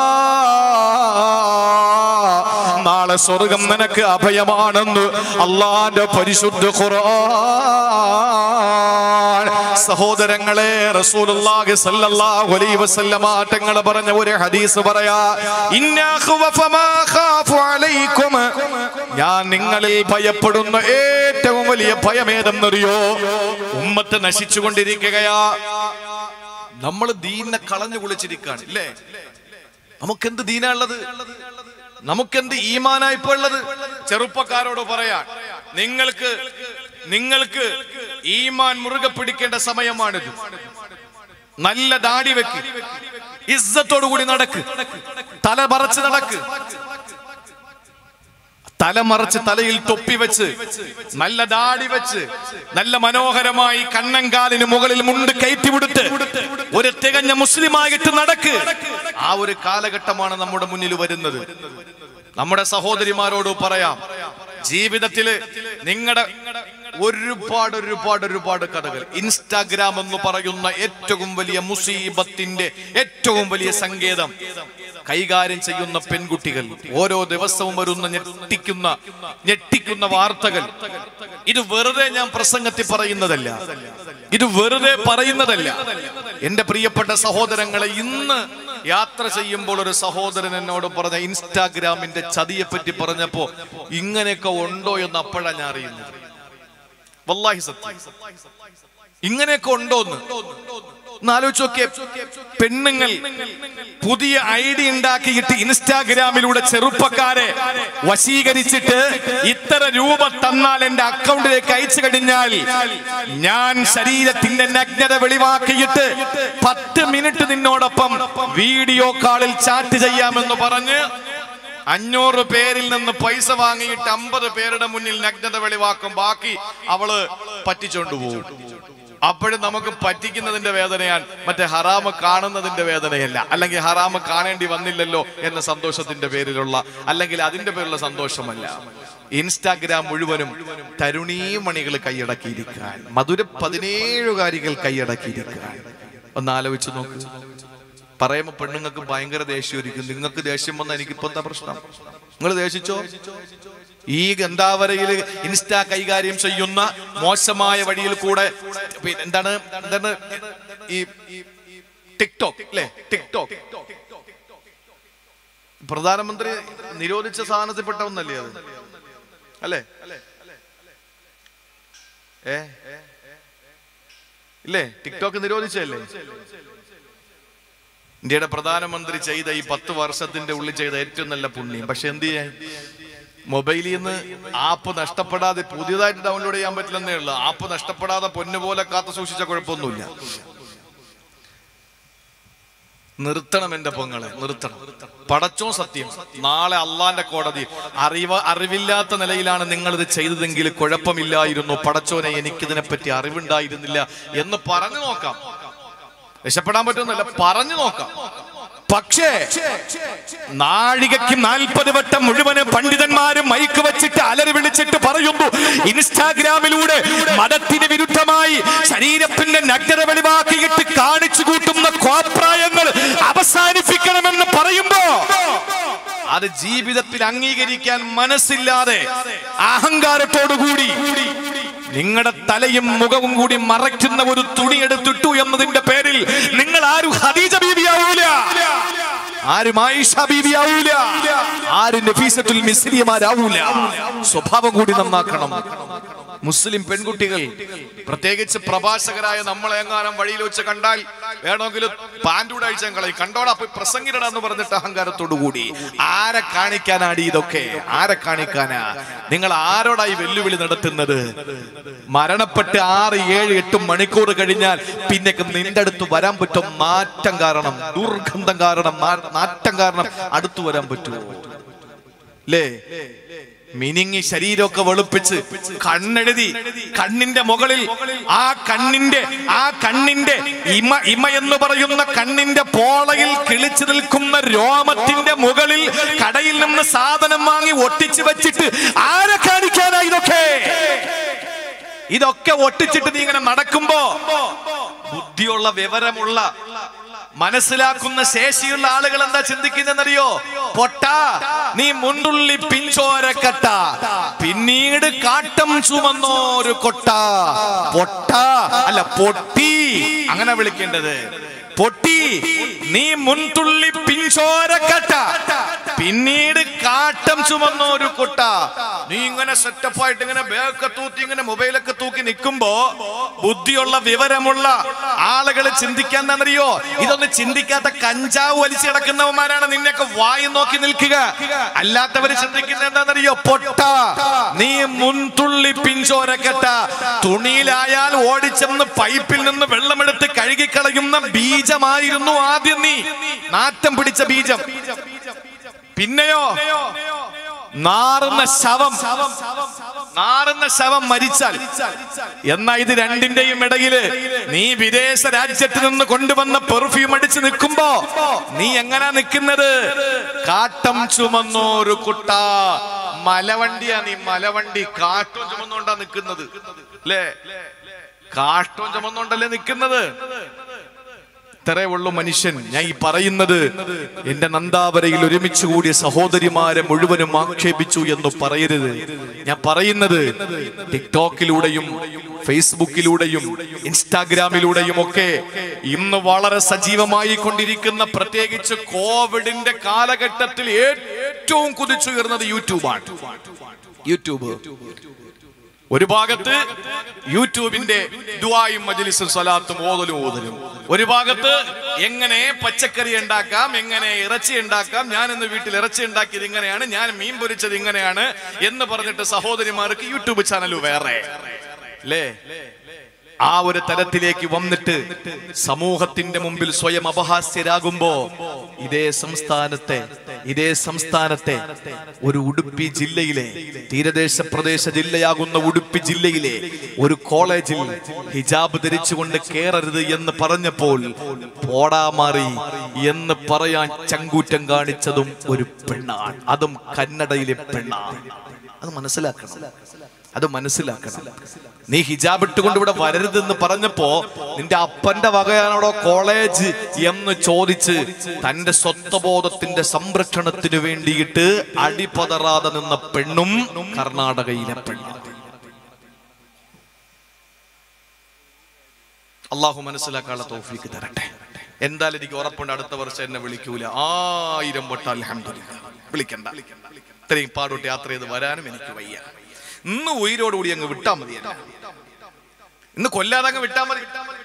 നാളെ സ്വർഗം നിനക്ക് അഭയമാണെന്ന് അള്ളാന്റെ പരിശുദ്ധ ഖുർആൻ സഹോദരങ്ങളെ റസൂലുള്ളാഹി സ്വല്ലല്ലാഹു അലൈഹി വസല്ലമ തങ്ങൾ പറഞ്ഞ ഒരു ഹദീസ് പറയാ ഇന്നാ ഖുവഫ മാ ഖാഫു അലൈക്കും ഞാൻ നിങ്ങളിൽ ഭയപ്പെടുന്ന ഏറ്റവും വലിയ ഭയമേതെന്നറിയോ ഉമ്മത്ത് നശിച്ചുകൊണ്ടിരിക്കുകയാ നമ്മൾ ദീനെ കളഞ്ഞു കുളിച്ചിരിക്കാണ് ഇല്ലേ നമുക്കെന്ത് ദീനാണുള്ളത് നമുക്കെന്ത് ഈമാനാ ഇപ്പൊ ഉള്ളത് ചെറുപ്പക്കാരോട് പറയാൻ നിങ്ങൾക്ക് നിങ്ങൾക്ക് ഈമാൻ മുറുകെ പിടിക്കേണ്ട സമയമാണിത് നല്ല ദാടി വെക്ക് ഇസ്സത്തോടു കൂടി നടക്ക് തല മറച്ച് നടക്ക് തല മറച്ച് തലയിൽ തൊപ്പി വെച്ച് നല്ല ദാടി വെച്ച് നല്ല മനോഹരമായി കണ്ണങ്കാലിന് മുകളിൽ മുണ്ട് കയറ്റിവിടുത്ത് ഒരു തികഞ്ഞ മുസ്ലിമായിട്ട് നടക്ക് ആ ഒരു കാലഘട്ടമാണ് നമ്മുടെ മുന്നിൽ വരുന്നത് നമ്മുടെ സഹോദരിമാരോട് പറയാം ജീവിതത്തില് നിങ്ങളുടെ ഒരുപാട് ഒരുപാട് ഒരുപാട് കഥകൾ ഇൻസ്റ്റാഗ്രാം എന്ന് പറയുന്ന ഏറ്റവും വലിയ മുസീബത്തിന്റെ ഏറ്റവും വലിയ സങ്കേതം കൈകാര്യം ചെയ്യുന്ന പെൺകുട്ടികൾ ഓരോ ദിവസവും വരുന്ന ഞെട്ടിക്കുന്ന ഞെട്ടിക്കുന്ന വാർത്തകൾ ഇത് വെറുതെ ഞാൻ പ്രസംഗത്തിൽ പറയുന്നതല്ല ഇത് വെറുതെ പറയുന്നതല്ല എന്റെ പ്രിയപ്പെട്ട സഹോദരങ്ങളെ ഇന്ന് യാത്ര ചെയ്യുമ്പോൾ ഒരു സഹോദരൻ എന്നോട് പറഞ്ഞ ഇൻസ്റ്റാഗ്രാമിന്റെ ചതിയെ പറ്റി പറഞ്ഞപ്പോ ഇങ്ങനെയൊക്കെ ഉണ്ടോ എന്ന് അപ്പോഴാണ് ഞാൻ അറിയുന്നത് വല്ലാഹി സത്യം ഇങ്ങനെയൊക്കെ ഉണ്ടോന്ന് ഒന്ന് ആലോചിച്ച് നോക്കിയേ പെണ്ണുങ്ങൾ പുതിയ ഐഡി ഉണ്ടാക്കിയിട്ട് ഇൻസ്റ്റാഗ്രാമിലൂടെ ചെറുപ്പക്കാരെ വശീകരിച്ചിട്ട് ഇത്ര രൂപ തന്നാൽ എന്റെ അക്കൗണ്ടിലേക്ക് അയച്ചു കഴിഞ്ഞാൽ ഞാൻ ശരീരത്തിന്റെ നഗ്നത വെളിവാക്കിയിട്ട് പത്ത് മിനിറ്റ് നിന്നോടൊപ്പം വീഡിയോ കാളിൽ ചാറ്റ് ചെയ്യാമെന്ന് പറഞ്ഞ് അഞ്ഞൂറ് പേരിൽ നിന്ന് പൈസ വാങ്ങിയിട്ട് അമ്പത് പേരുടെ മുന്നിൽ നഗ്നത വെളിവാക്കും ബാക്കി അവള് പറ്റിച്ചോണ്ട് പോകും അപ്പോഴും നമുക്ക് പറ്റിക്കുന്നതിന്റെ വേദനയാൽ മറ്റേ ഹറാമ് കാണുന്നതിന്റെ വേദനയല്ല അല്ലെങ്കിൽ ഹറാമ് കാണേണ്ടി വന്നില്ലല്ലോ എന്ന സന്തോഷത്തിന്റെ പേരിലുള്ള അല്ലെങ്കിൽ അതിന്റെ പേരിലുള്ള സന്തോഷമല്ല ഇൻസ്റ്റാഗ്രാം മുഴുവനും തരുണീമണികൾ കൈയടക്കിയിരിക്കാൻ മധുര പതിനേഴുകാരികൾ കൈയടക്കിയിരിക്കാൻ ഒന്ന് ആലോചിച്ച് നോക്ക് പറയുമ്പോ പെണ്ണുങ്ങൾക്ക് ഭയങ്കര ദേഷ്യമായിരിക്കും നിങ്ങൾക്ക് ദേഷ്യം വന്ന എനിക്കിപ്പോ എന്താ പ്രശ്നം നിങ്ങൾ ദേഷിച്ചോ ഈ ഗന്ധാവരയിൽ ഇൻസ്റ്റാ കൈകാര്യം ചെയ്യുന്ന മോശമായ വഴിയിൽ കൂടെ പിന്നെ എന്താണ് എന്താണ് ഈ ടിക്ടോക്ക് അല്ലേ ടിക്ടോക്ക് പ്രധാനമന്ത്രി നിരോധിച്ച സാധനത്തിൽപ്പെട്ട ഒന്നല്ലേ അത് അല്ലേ ഏ ഇല്ലേ ടിക്ടോക്ക് നിരോധിച്ചല്ലേ ഇന്ത്യയുടെ പ്രധാനമന്ത്രി ചെയ്ത ഈ പത്ത് വർഷത്തിന്റെ ഉള്ളിൽ ചെയ്ത ഏറ്റവും നല്ല പുണ്യം പക്ഷെ എന്ത് ചെയ്യാൻ മൊബൈലിൽ നിന്ന് ആപ്പ് നഷ്ടപ്പെടാതെ പുതിയതായിട്ട് ഡൗൺലോഡ് ചെയ്യാൻ പറ്റില്ലെന്നേ ഉള്ളൂ ആപ്പ് നഷ്ടപ്പെടാതെ പൊന്നുപോലെ കാത്തു സൂക്ഷിച്ച കുഴപ്പമൊന്നുമില്ല നിർത്തണം എന്റെ പൊങ്ങളെ നിർത്തണം പടച്ചോ സത്യം നാളെ അള്ളാന്റെ കോടതി അറിവ് അറിവില്ലാത്ത നിലയിലാണ് നിങ്ങൾ ഇത് ചെയ്തതെങ്കിൽ കുഴപ്പമില്ലായിരുന്നു പടച്ചോനെ എനിക്കിതിനെപ്പറ്റി അറിവുണ്ടായിരുന്നില്ല എന്ന് പറഞ്ഞു നോക്കാം രക്ഷപ്പെടാൻ പറ്റുന്നില്ല പറഞ്ഞു നോക്കാം പക്ഷേ നാഴികയ്ക്ക് നാൽപ്പത് വട്ടം മുഴുവന് പണ്ഡിതന്മാരും മൈക്ക് വെച്ചിട്ട് അലറി വിളിച്ചിട്ട് പറയുന്നു ഇൻസ്റ്റാഗ്രാമിലൂടെ മതത്തിന് വിരുദ്ധമായി ശരീരത്തിന്റെ നഗ്നത വെളിവാക്കിയിട്ട് കാണിച്ചു കൂട്ടുന്ന കോപ്രായങ്ങൾ അവസാനിപ്പിക്കണമെന്ന് പറയുമ്പോ അത് ജീവിതത്തിൽ അംഗീകരിക്കാൻ മനസ്സില്ലാതെ അഹങ്കാരത്തോടുകൂടി നിങ്ങളുടെ തലയും മുഖവും കൂടി മറയ്ക്കുന്ന ഒരു തുണി എടുത്തിട്ടു എന്നതിന്റെ പേരിൽ നിങ്ങൾ ആരും ഹദീജ ബീവിയാവൂല ആരും ആയിഷ ബീവിയാവൂല ആരും നഫീസത്തുൽ മിസ്ലിയമാരാവൂല സ്വഭാവം കൂടി നന്നാക്കണം മുസ്ലിം പെൺകുട്ടികൾ പ്രത്യേകിച്ച് പ്രഭാഷകരായ നമ്മളെ എങ്ങാനും വഴിയിൽ വെച്ച് കണ്ടാൽ വേണമെങ്കിൽ പാൻറ്റൂടെ അഴിച്ചാൽ കളയും കണ്ടോടാ പോയി പ്രസംഗിടടാ എന്ന് പറഞ്ഞിട്ട് അഹങ്കാരത്തോടു കൂടി ആരെ കാണിക്കാനാടി ഇതൊക്കെ ആരെ കാണിക്കാനാ നിങ്ങൾ ആരോടായി വെല്ലുവിളി നടത്തുന്നത് മരണപ്പെട്ട് ആറ് ഏഴ് എട്ട് മണിക്കൂർ കഴിഞ്ഞാൽ പിന്നെ നിന്റെ അടുത്ത് വരാൻ പറ്റും നാറ്റം കാരണം ദുർഗന്ധം കാരണം നാ- നാറ്റം കാരണം അടുത്തു വരാൻ പറ്റുമോ അല്ലേ മിനിങ്ങി ശരീരമൊക്കെ വെളുപ്പിച്ച് കണ്ണെഴുതി കണ്ണിന്റെ മുകളിൽ ആ കണ്ണിന്റെ ആ കണ്ണിന്റെ ഇമ ഇമ എന്ന് പറയുന്ന കണ്ണിന്റെ പോളയിൽ കിളിച്ചു നിൽക്കുന്ന രോമത്തിന്റെ മുകളിൽ കടയിൽ നിന്ന് സാധനം വാങ്ങി ഒട്ടിച്ചു വെച്ചിട്ട് ആരെ കാണിക്കാനാ ഇതൊക്കെ ഇതൊക്കെ ഒട്ടിച്ചിട്ട് നീ ഇങ്ങനെ നടക്കുമ്പോ ബുദ്ധിയുള്ള വിവരമുള്ള മനസ്സിലാക്കുന്ന ശേഷിയുള്ള ആളുകൾ എന്താ ചിന്തിക്കുന്നറിയോ പൊട്ട നീ മുണ്ടുള്ളി പിഞ്ചോരക്കട്ട പിന്നീട് കാട്ടം ചുമന്നോരു കൊട്ട പൊട്ട അല്ല പൊട്ടി അങ്ങനെ വിളിക്കേണ്ടത് പൊട്ടി നീ മുൻതുള്ളി പിഞ്ചോരക്കട്ട പിന്നീട് കാട്ടം ചുമന്ന ഒരു കൊട്ട നീ ഇങ്ങനെ സെറ്റപ്പ് ആയിട്ട് ഇങ്ങനെ ബാഗൊക്കെ തൂക്കി ഇങ്ങനെ മൊബൈലൊക്കെ തൂക്കി നിൽക്കുമ്പോ ബുദ്ധിയുള്ള വിവരമുള്ള ആളുകൾ ചിന്തിക്കാൻ എന്നറിയോ ഇതൊന്നും ചിന്തിക്കാത്ത കഞ്ചാവ് വലിച്ചു കിടക്കുന്നവന്മാരാണ് നിന്നെയൊക്കെ വായി നോക്കി നിൽക്കുക അല്ലാത്തവര് ചിന്തിക്കുന്നത് എന്താണെന്നറിയോ പൊട്ട നീ മുൻതുള്ളി പിഞ്ചോരക്കട്ട തുണിയിലായാൽ ഓടിച്ചെന്ന് പൈപ്പിൽ നിന്ന് വെള്ളമെടുത്ത് കഴുകിക്കളയുന്ന ബീജമായിരുന്നു ആദ്യം നീ നാറ്റം പിടിച്ച ബീജം പിന്നെയോ നാറുന്ന ശവം നാറുന്ന ശവം മരിച്ചാൽ എന്നാ ഇത് രണ്ടിന്റെയും ഇടയില് നീ വിദേശ രാജ്യത്ത് നിന്ന് കൊണ്ടുവന്ന പെർഫ്യൂം അടിച്ച് നിൽക്കുമ്പോ നീ എങ്ങനാ നിൽക്കുന്നത് കാട്ടം ചുമന്നോരു കുട്ട മലവണ്ടിയാ നീ മലവണ്ടി കാട്ടും ചുമന്നുകൊണ്ടാ നിൽക്കുന്നത് അല്ലേ കാഷ്ടവും ചുമന്നുകൊണ്ടല്ലേ നിൽക്കുന്നത് ഇത്രേ ഉള്ളൂ മനുഷ്യൻ ഞാൻ ഈ പറയുന്നത് എന്റെ നന്ദാവരയിൽ ഒരുമിച്ച് കൂടിയ സഹോദരിമാരെ മുഴുവനും ആക്ഷേപിച്ചു എന്ന് പറയരുത് ഞാൻ പറയുന്നത് ടിക്ടോക്കിലൂടെയും ഫേസ്ബുക്കിലൂടെയും ഇൻസ്റ്റാഗ്രാമിലൂടെയും ഒക്കെ ഇന്ന് വളരെ സജീവമായി കൊണ്ടിരിക്കുന്ന പ്രത്യേകിച്ച് കോവിഡിന്റെ കാലഘട്ടത്തിൽ ഏറ്റവും കുതിച്ചുയർന്നത് യൂട്യൂബാണ് യൂട്യൂബ് ഒരു ഭാഗത്ത് യൂട്യൂബിന്റെ ദുആയും മജ്ലിസും സ്വലാത്തും ഓതലും ഓതലും ഒരു ഭാഗത്ത് എങ്ങനെ പച്ചക്കറി ഉണ്ടാക്കാം എങ്ങനെ ഇറച്ചി ഉണ്ടാക്കാം ഞാൻ ഇന്ന് വീട്ടിൽ ഇറച്ചി ഉണ്ടാക്കിയത് ഇങ്ങനെയാണ് ഞാൻ മീൻ പൊരിച്ചത് ഇങ്ങനെയാണ് എന്ന് പറഞ്ഞിട്ട് സഹോദരിമാർക്ക് യൂട്യൂബ് ചാനൽ വേറെ അല്ലേ ആ ഒരു തലത്തിലേക്ക് വന്നിട്ട് സമൂഹത്തിന്റെ മുമ്പിൽ സ്വയം അപഹാസ്യരാകുമ്പോ ഇതേ സംസ്ഥാനത്തെ ഇതേ സംസ്ഥാനത്തെ ഒരു ഉടുപ്പി ജില്ലയിലെ തീരദേശ പ്രദേശ ജില്ലയാകുന്ന ഉടുപ്പി ജില്ലയിലെ ഒരു കോളേജിൽ ഹിജാബ് ധരിച്ചുകൊണ്ട് കേറരുത് എന്ന് പറഞ്ഞപ്പോൾ പോടാ മാറി എന്ന് പറയാൻ ചങ്കൂറ്റം കാണിച്ചതും ഒരു പെണ്ണാണ് അതും കന്നഡയിലെ പെണ്ണാണ് അത് മനസ്സിലാക്കണം അത് മനസ്സിലാക്കണം നീ ഹിജാബ് ഇട്ടുകൊണ്ട് ഇവിടെ വരരുതെന്ന് പറഞ്ഞപ്പോ നിന്റെ അപ്പന്റെ വകയാണോടോ കോളേജ് എന്ന് ചോദിച്ച് തന്റെ സ്വത്വബോധത്തിന്റെ സംരക്ഷണത്തിന് വേണ്ടിയിട്ട് അടിപതറാതെ നിന്ന പെണ്ണും കർണാടകയിലെ പെണ്ണും അള്ളാഹു മനസ്സിലാക്കാനുള്ള തോഫിക്ക് തരട്ടെ എന്തായാലും എനിക്ക് ഉറപ്പുണ്ട് അടുത്ത വർഷം എന്നെ വിളിക്കൂല ആയിരം വട്ട അൽഹംദുലില്ലാ വിളിക്കണ്ട ഇത്രയും പാടോട്ട് യാത്ര ചെയ്ത് വരാനും എനിക്ക് വയ്യ ഇന്ന് ഉയരോടുകൂടി അങ്ങ് വിട്ടാ മതി എന്നെ. ഇന്ന് കൊല്ലാതെ അങ്ങ് വിട്ടാ മതി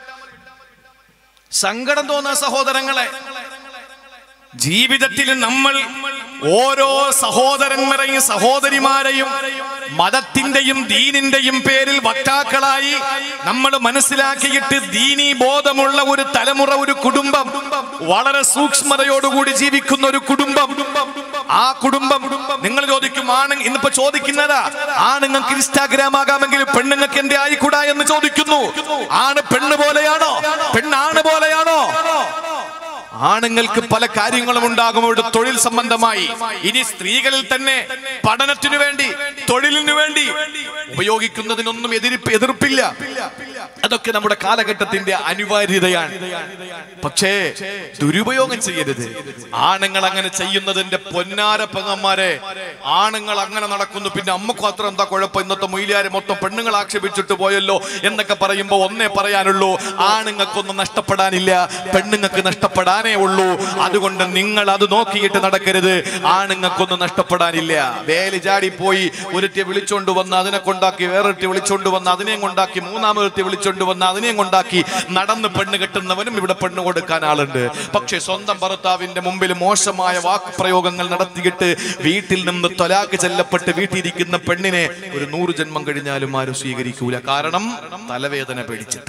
സങ്കടം തോന്നുന്ന സഹോദരങ്ങളെ ജീവിതത്തിൽ നമ്മൾ ഓരോ സഹോദരന്മാരെയും സഹോദരിമാരെയും മതത്തിന്റെയും ദീനിന്റെയും പേരിൽ വക്താക്കളായി നമ്മൾ മനസ്സിലാക്കിയിട്ട് ദീനീ ബോധമുള്ള ഒരു തലമുറ ഒരു കുടുംബം വളരെ സൂക്ഷ്മതയോടുകൂടി ജീവിക്കുന്ന ഒരു കുടുംബം ആ കുടുംബം നിങ്ങൾ ചോദിക്കും ആണ് ഇന്നിപ്പോ ചോദിക്കുന്നതാ ആണുങ്ങൾക്ക് ഇൻസ്റ്റാഗ്രാം ആകാമെങ്കിൽ പെണ്ണുങ്ങൾക്ക് എന്റെ ആയിക്കൂടാ എന്ന് ചോദിക്കുന്നു ആണ് പെണ്ണ് പോലെയാണോ പെണ്ണാണ് പോലെയാണോ ആണുങ്ങൾക്ക് പല കാര്യങ്ങളും ഉണ്ടാകും അവരുടെ തൊഴിൽ സംബന്ധമായി ഇനി സ്ത്രീകളിൽ തന്നെ പഠനത്തിനു വേണ്ടി തൊഴിലിനു വേണ്ടി ഉപയോഗിക്കുന്നതിനൊന്നും എതിരിപ്പ് എതിർപ്പില്ല അതൊക്കെ നമ്മുടെ കാലഘട്ടത്തിന്റെ അനിവാര്യതയാണ് പക്ഷേ ദുരുപയോഗം ചെയ്യരുത് ആണുങ്ങൾ അങ്ങനെ ചെയ്യുന്നതിന്റെ പൊന്നാര പെങ്ങന്മാരെ ആണുങ്ങൾ അങ്ങനെ നടക്കുന്നു പിന്നെ അമ്മക്കും അത്ര എന്താ കുഴപ്പം ഇന്നത്തെ മൊയിലാരെ മൊത്തം പെണ്ണുങ്ങൾ ആക്ഷേപിച്ചിട്ട് പോയല്ലോ എന്നൊക്കെ പറയുമ്പോ ഒന്നേ പറയാനുള്ളൂ ആണുങ്ങൾക്കൊന്നും നഷ്ടപ്പെടാനില്ല പെണ്ണുങ്ങൾക്ക് നഷ്ടപ്പെടാനേ ഉള്ളൂ അതുകൊണ്ട് നിങ്ങൾ അത് നോക്കിയിട്ട് നടക്കരുത് ആണുങ്ങൾക്കൊന്നും നഷ്ടപ്പെടാനില്ല വേലി ചാടി പോയി ഒരുത്തി വിളിച്ചോണ്ട് വന്ന് അതിനെ കൊണ്ടാക്കി വേറൊരുത്തി വിളിച്ചോണ്ട് വന്ന് അതിനെയും കൊണ്ടാക്കി മൂന്നാമൊരുത്തി വിളിച്ചോണ്ട് വന്ന് അതിനെയും കൊണ്ടാക്കി നടന്ന് പെണ്ണ് കെട്ടുന്നവനും ഇവിടെ പെണ്ണ് കൊടുക്കാൻ ആളുണ്ട് പക്ഷെ സ്വന്തം ഭർത്താവിന്റെ മുമ്പിൽ മോശമായ വാക്ക് പ്രയോഗങ്ങൾ നടത്തിയിട്ട് വീട്ടിൽ നിന്ന് തൊലാക്ക് ചെല്ലപ്പെട്ട് വീട്ടിലിരിക്കുന്ന പെണ്ണിനെ ഒരു നൂറ് ജന്മം കഴിഞ്ഞാലും ആരും സ്വീകരിക്കൂല കാരണം തലവേദന പേടിച്ചിട്ട്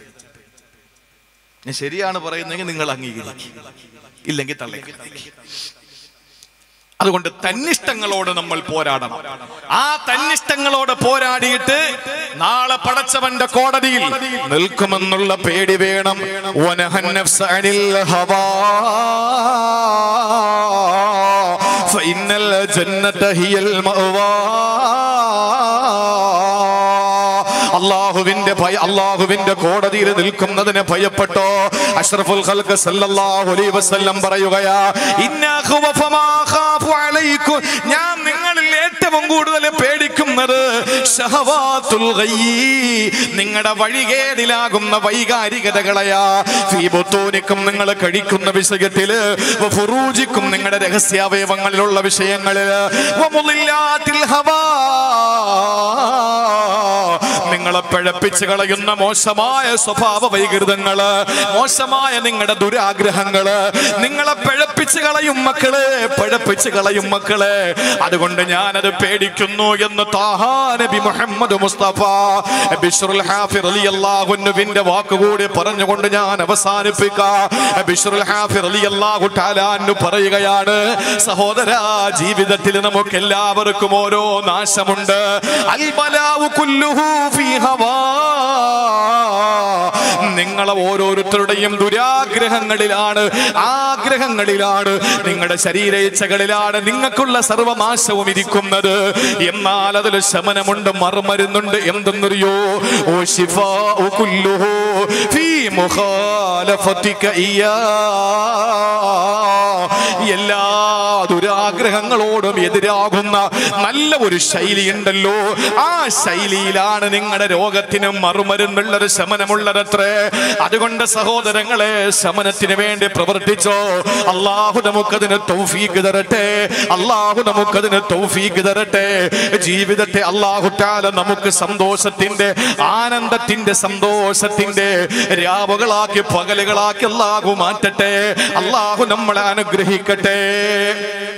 ഞാൻ ശരിയാണ് പറയുന്നതെങ്കിൽ നിങ്ങൾ അംഗീകരിക്കും ഇല്ലെങ്കിൽ തള്ളി അതുകൊണ്ട് തന്നിഷ്ടങ്ങളോട് നമ്മൾ പോരാടണം ആ തന്നിഷ്ടങ്ങളോട് പോരാടിയിട്ട് നാളെ പടച്ചവന്റെ കോടതിയിൽ നിൽക്കുമെന്നുള്ള പേടി വേണം വനഹൻ നഫ്സ അനിൽ ഹവാ ഫഇന്നൽ ജന്നത ഹിയൽ മഅവാ അള്ളാഹുവിന്റെ ഭയ അള്ളാഹുവിന്റെ കോടതിയിൽ നിൽക്കുന്നതിന് ഭയപ്പെട്ടോ അഷ്റഫുൽ ഖൽഖ് സല്ലല്ലാഹു അലൈഹി വസല്ലം പറയുകയാ ഇന്നാ ഖുവഫ മാ ഖാഫു അലൈക്കും ഞാൻ നിങ്ങളിൽ ഏറ്റവും കൂടുതൽ പേടിക്കുന്നത് ഷഹവാത്തുൽ ഗയ്യി നിങ്ങളുടെ വഴികേടിലാകുന്ന വൈകാരികതകളെയാ ഫീ ബുത്തൂനിക്കും നിങ്ങൾ കഴിക്കുന്ന വിഷയത്തില് വ ഫുറൂജിക്കും നിങ്ങളുടെ രഹസ്യാവയവങ്ങളിലുള്ള വിഷയങ്ങളില് വ മുളില്ലാത്തിൽ ഹവാ നിങ്ങളെ പിഴപ്പിച്ച് കളയുന്ന മോശമായ സ്വഭാവ വൈകൃതങ്ങള് മോശമായ നിങ്ങളുടെ ദുരാഗ്രഹങ്ങള് നിങ്ങളെ പിഴപ്പിച്ച് കളയും മക്കളെ പിഴപ്പിച്ച് കളയും മക്കളെ അതുകൊണ്ട് ഞാനത് പേടിക്കുന്നു എന്ന് താഹാ നബി മുഹമ്മദ് മുസ്തഫ ബിശ്റുൽ ഹാഫി റളിയല്ലാഹു അൻഹുവിന്റെ വാക്കുകൂടി പറഞ്ഞുകൊണ്ട് ഞാൻ അവസാനിപ്പിക്കാം ബിശ്റുൽ ഹാഫി റളിയല്ലാഹു തആല അൻഹു പറയുകയാണ് സഹോദരാ ജീവിതത്തിൽ നമുക്ക് എല്ലാവർക്കും ഓരോ നാശമുണ്ട് അൽ ബലാഉ കുല്ലുഹു ഫീ ഹവാ നിങ്ങളെ ഓരോരുത്തരുടെയും ദുരാഗ്രഹങ്ങളിലാണ് ആഗ്രഹങ്ങളിലാണ് നിങ്ങളുടെ ശരീരേച്ഛകളിലാണ് നിങ്ങൾക്കുള്ള സർവനാശവും ഇരിക്കുന്നത് എന്നാൽ അതിൽ ശമനമുണ്ട് മറുമരുന്നുണ്ട് എന്തെന്നറിയോ ഓ ശിഫാ കുല്ലുഹു ഫീ മുഖാലഫതിക ഇയ്യാ എല്ലാ ദുരാഗ്രഹങ്ങളോടും എതിരാകുന്ന നല്ല ഒരു ശൈലിയുണ്ടല്ലോ ആ ശൈലിയിലാണ് നിങ്ങളുടെ രോഗത്തിന് മറുമരുന്നുള്ളൊരു ശമനമുള്ളതത്രേ അതുകൊണ്ട് സഹോദരങ്ങളെ ശമനത്തിന് വേണ്ടി പ്രവർത്തിച്ചോ അള്ളാഹു നമുക്കതിന് തൗഫീക്ക് തരട്ടെ അള്ളാഹു നമുക്കതിന് തൗഫീക്ക് തരട്ടെ ജീവിതത്തെ അള്ളാഹു താല നമുക്ക് സന്തോഷത്തിന്റെ ആനന്ദത്തിന്റെ സന്തോഷത്തിന്റെ രാവുകളാക്കി പകലുകളാക്കി അള്ളാഹു മാറ്റട്ടെ അള്ളാഹു നമ്മളെ അനുഗ്രഹിക്കട്ടെ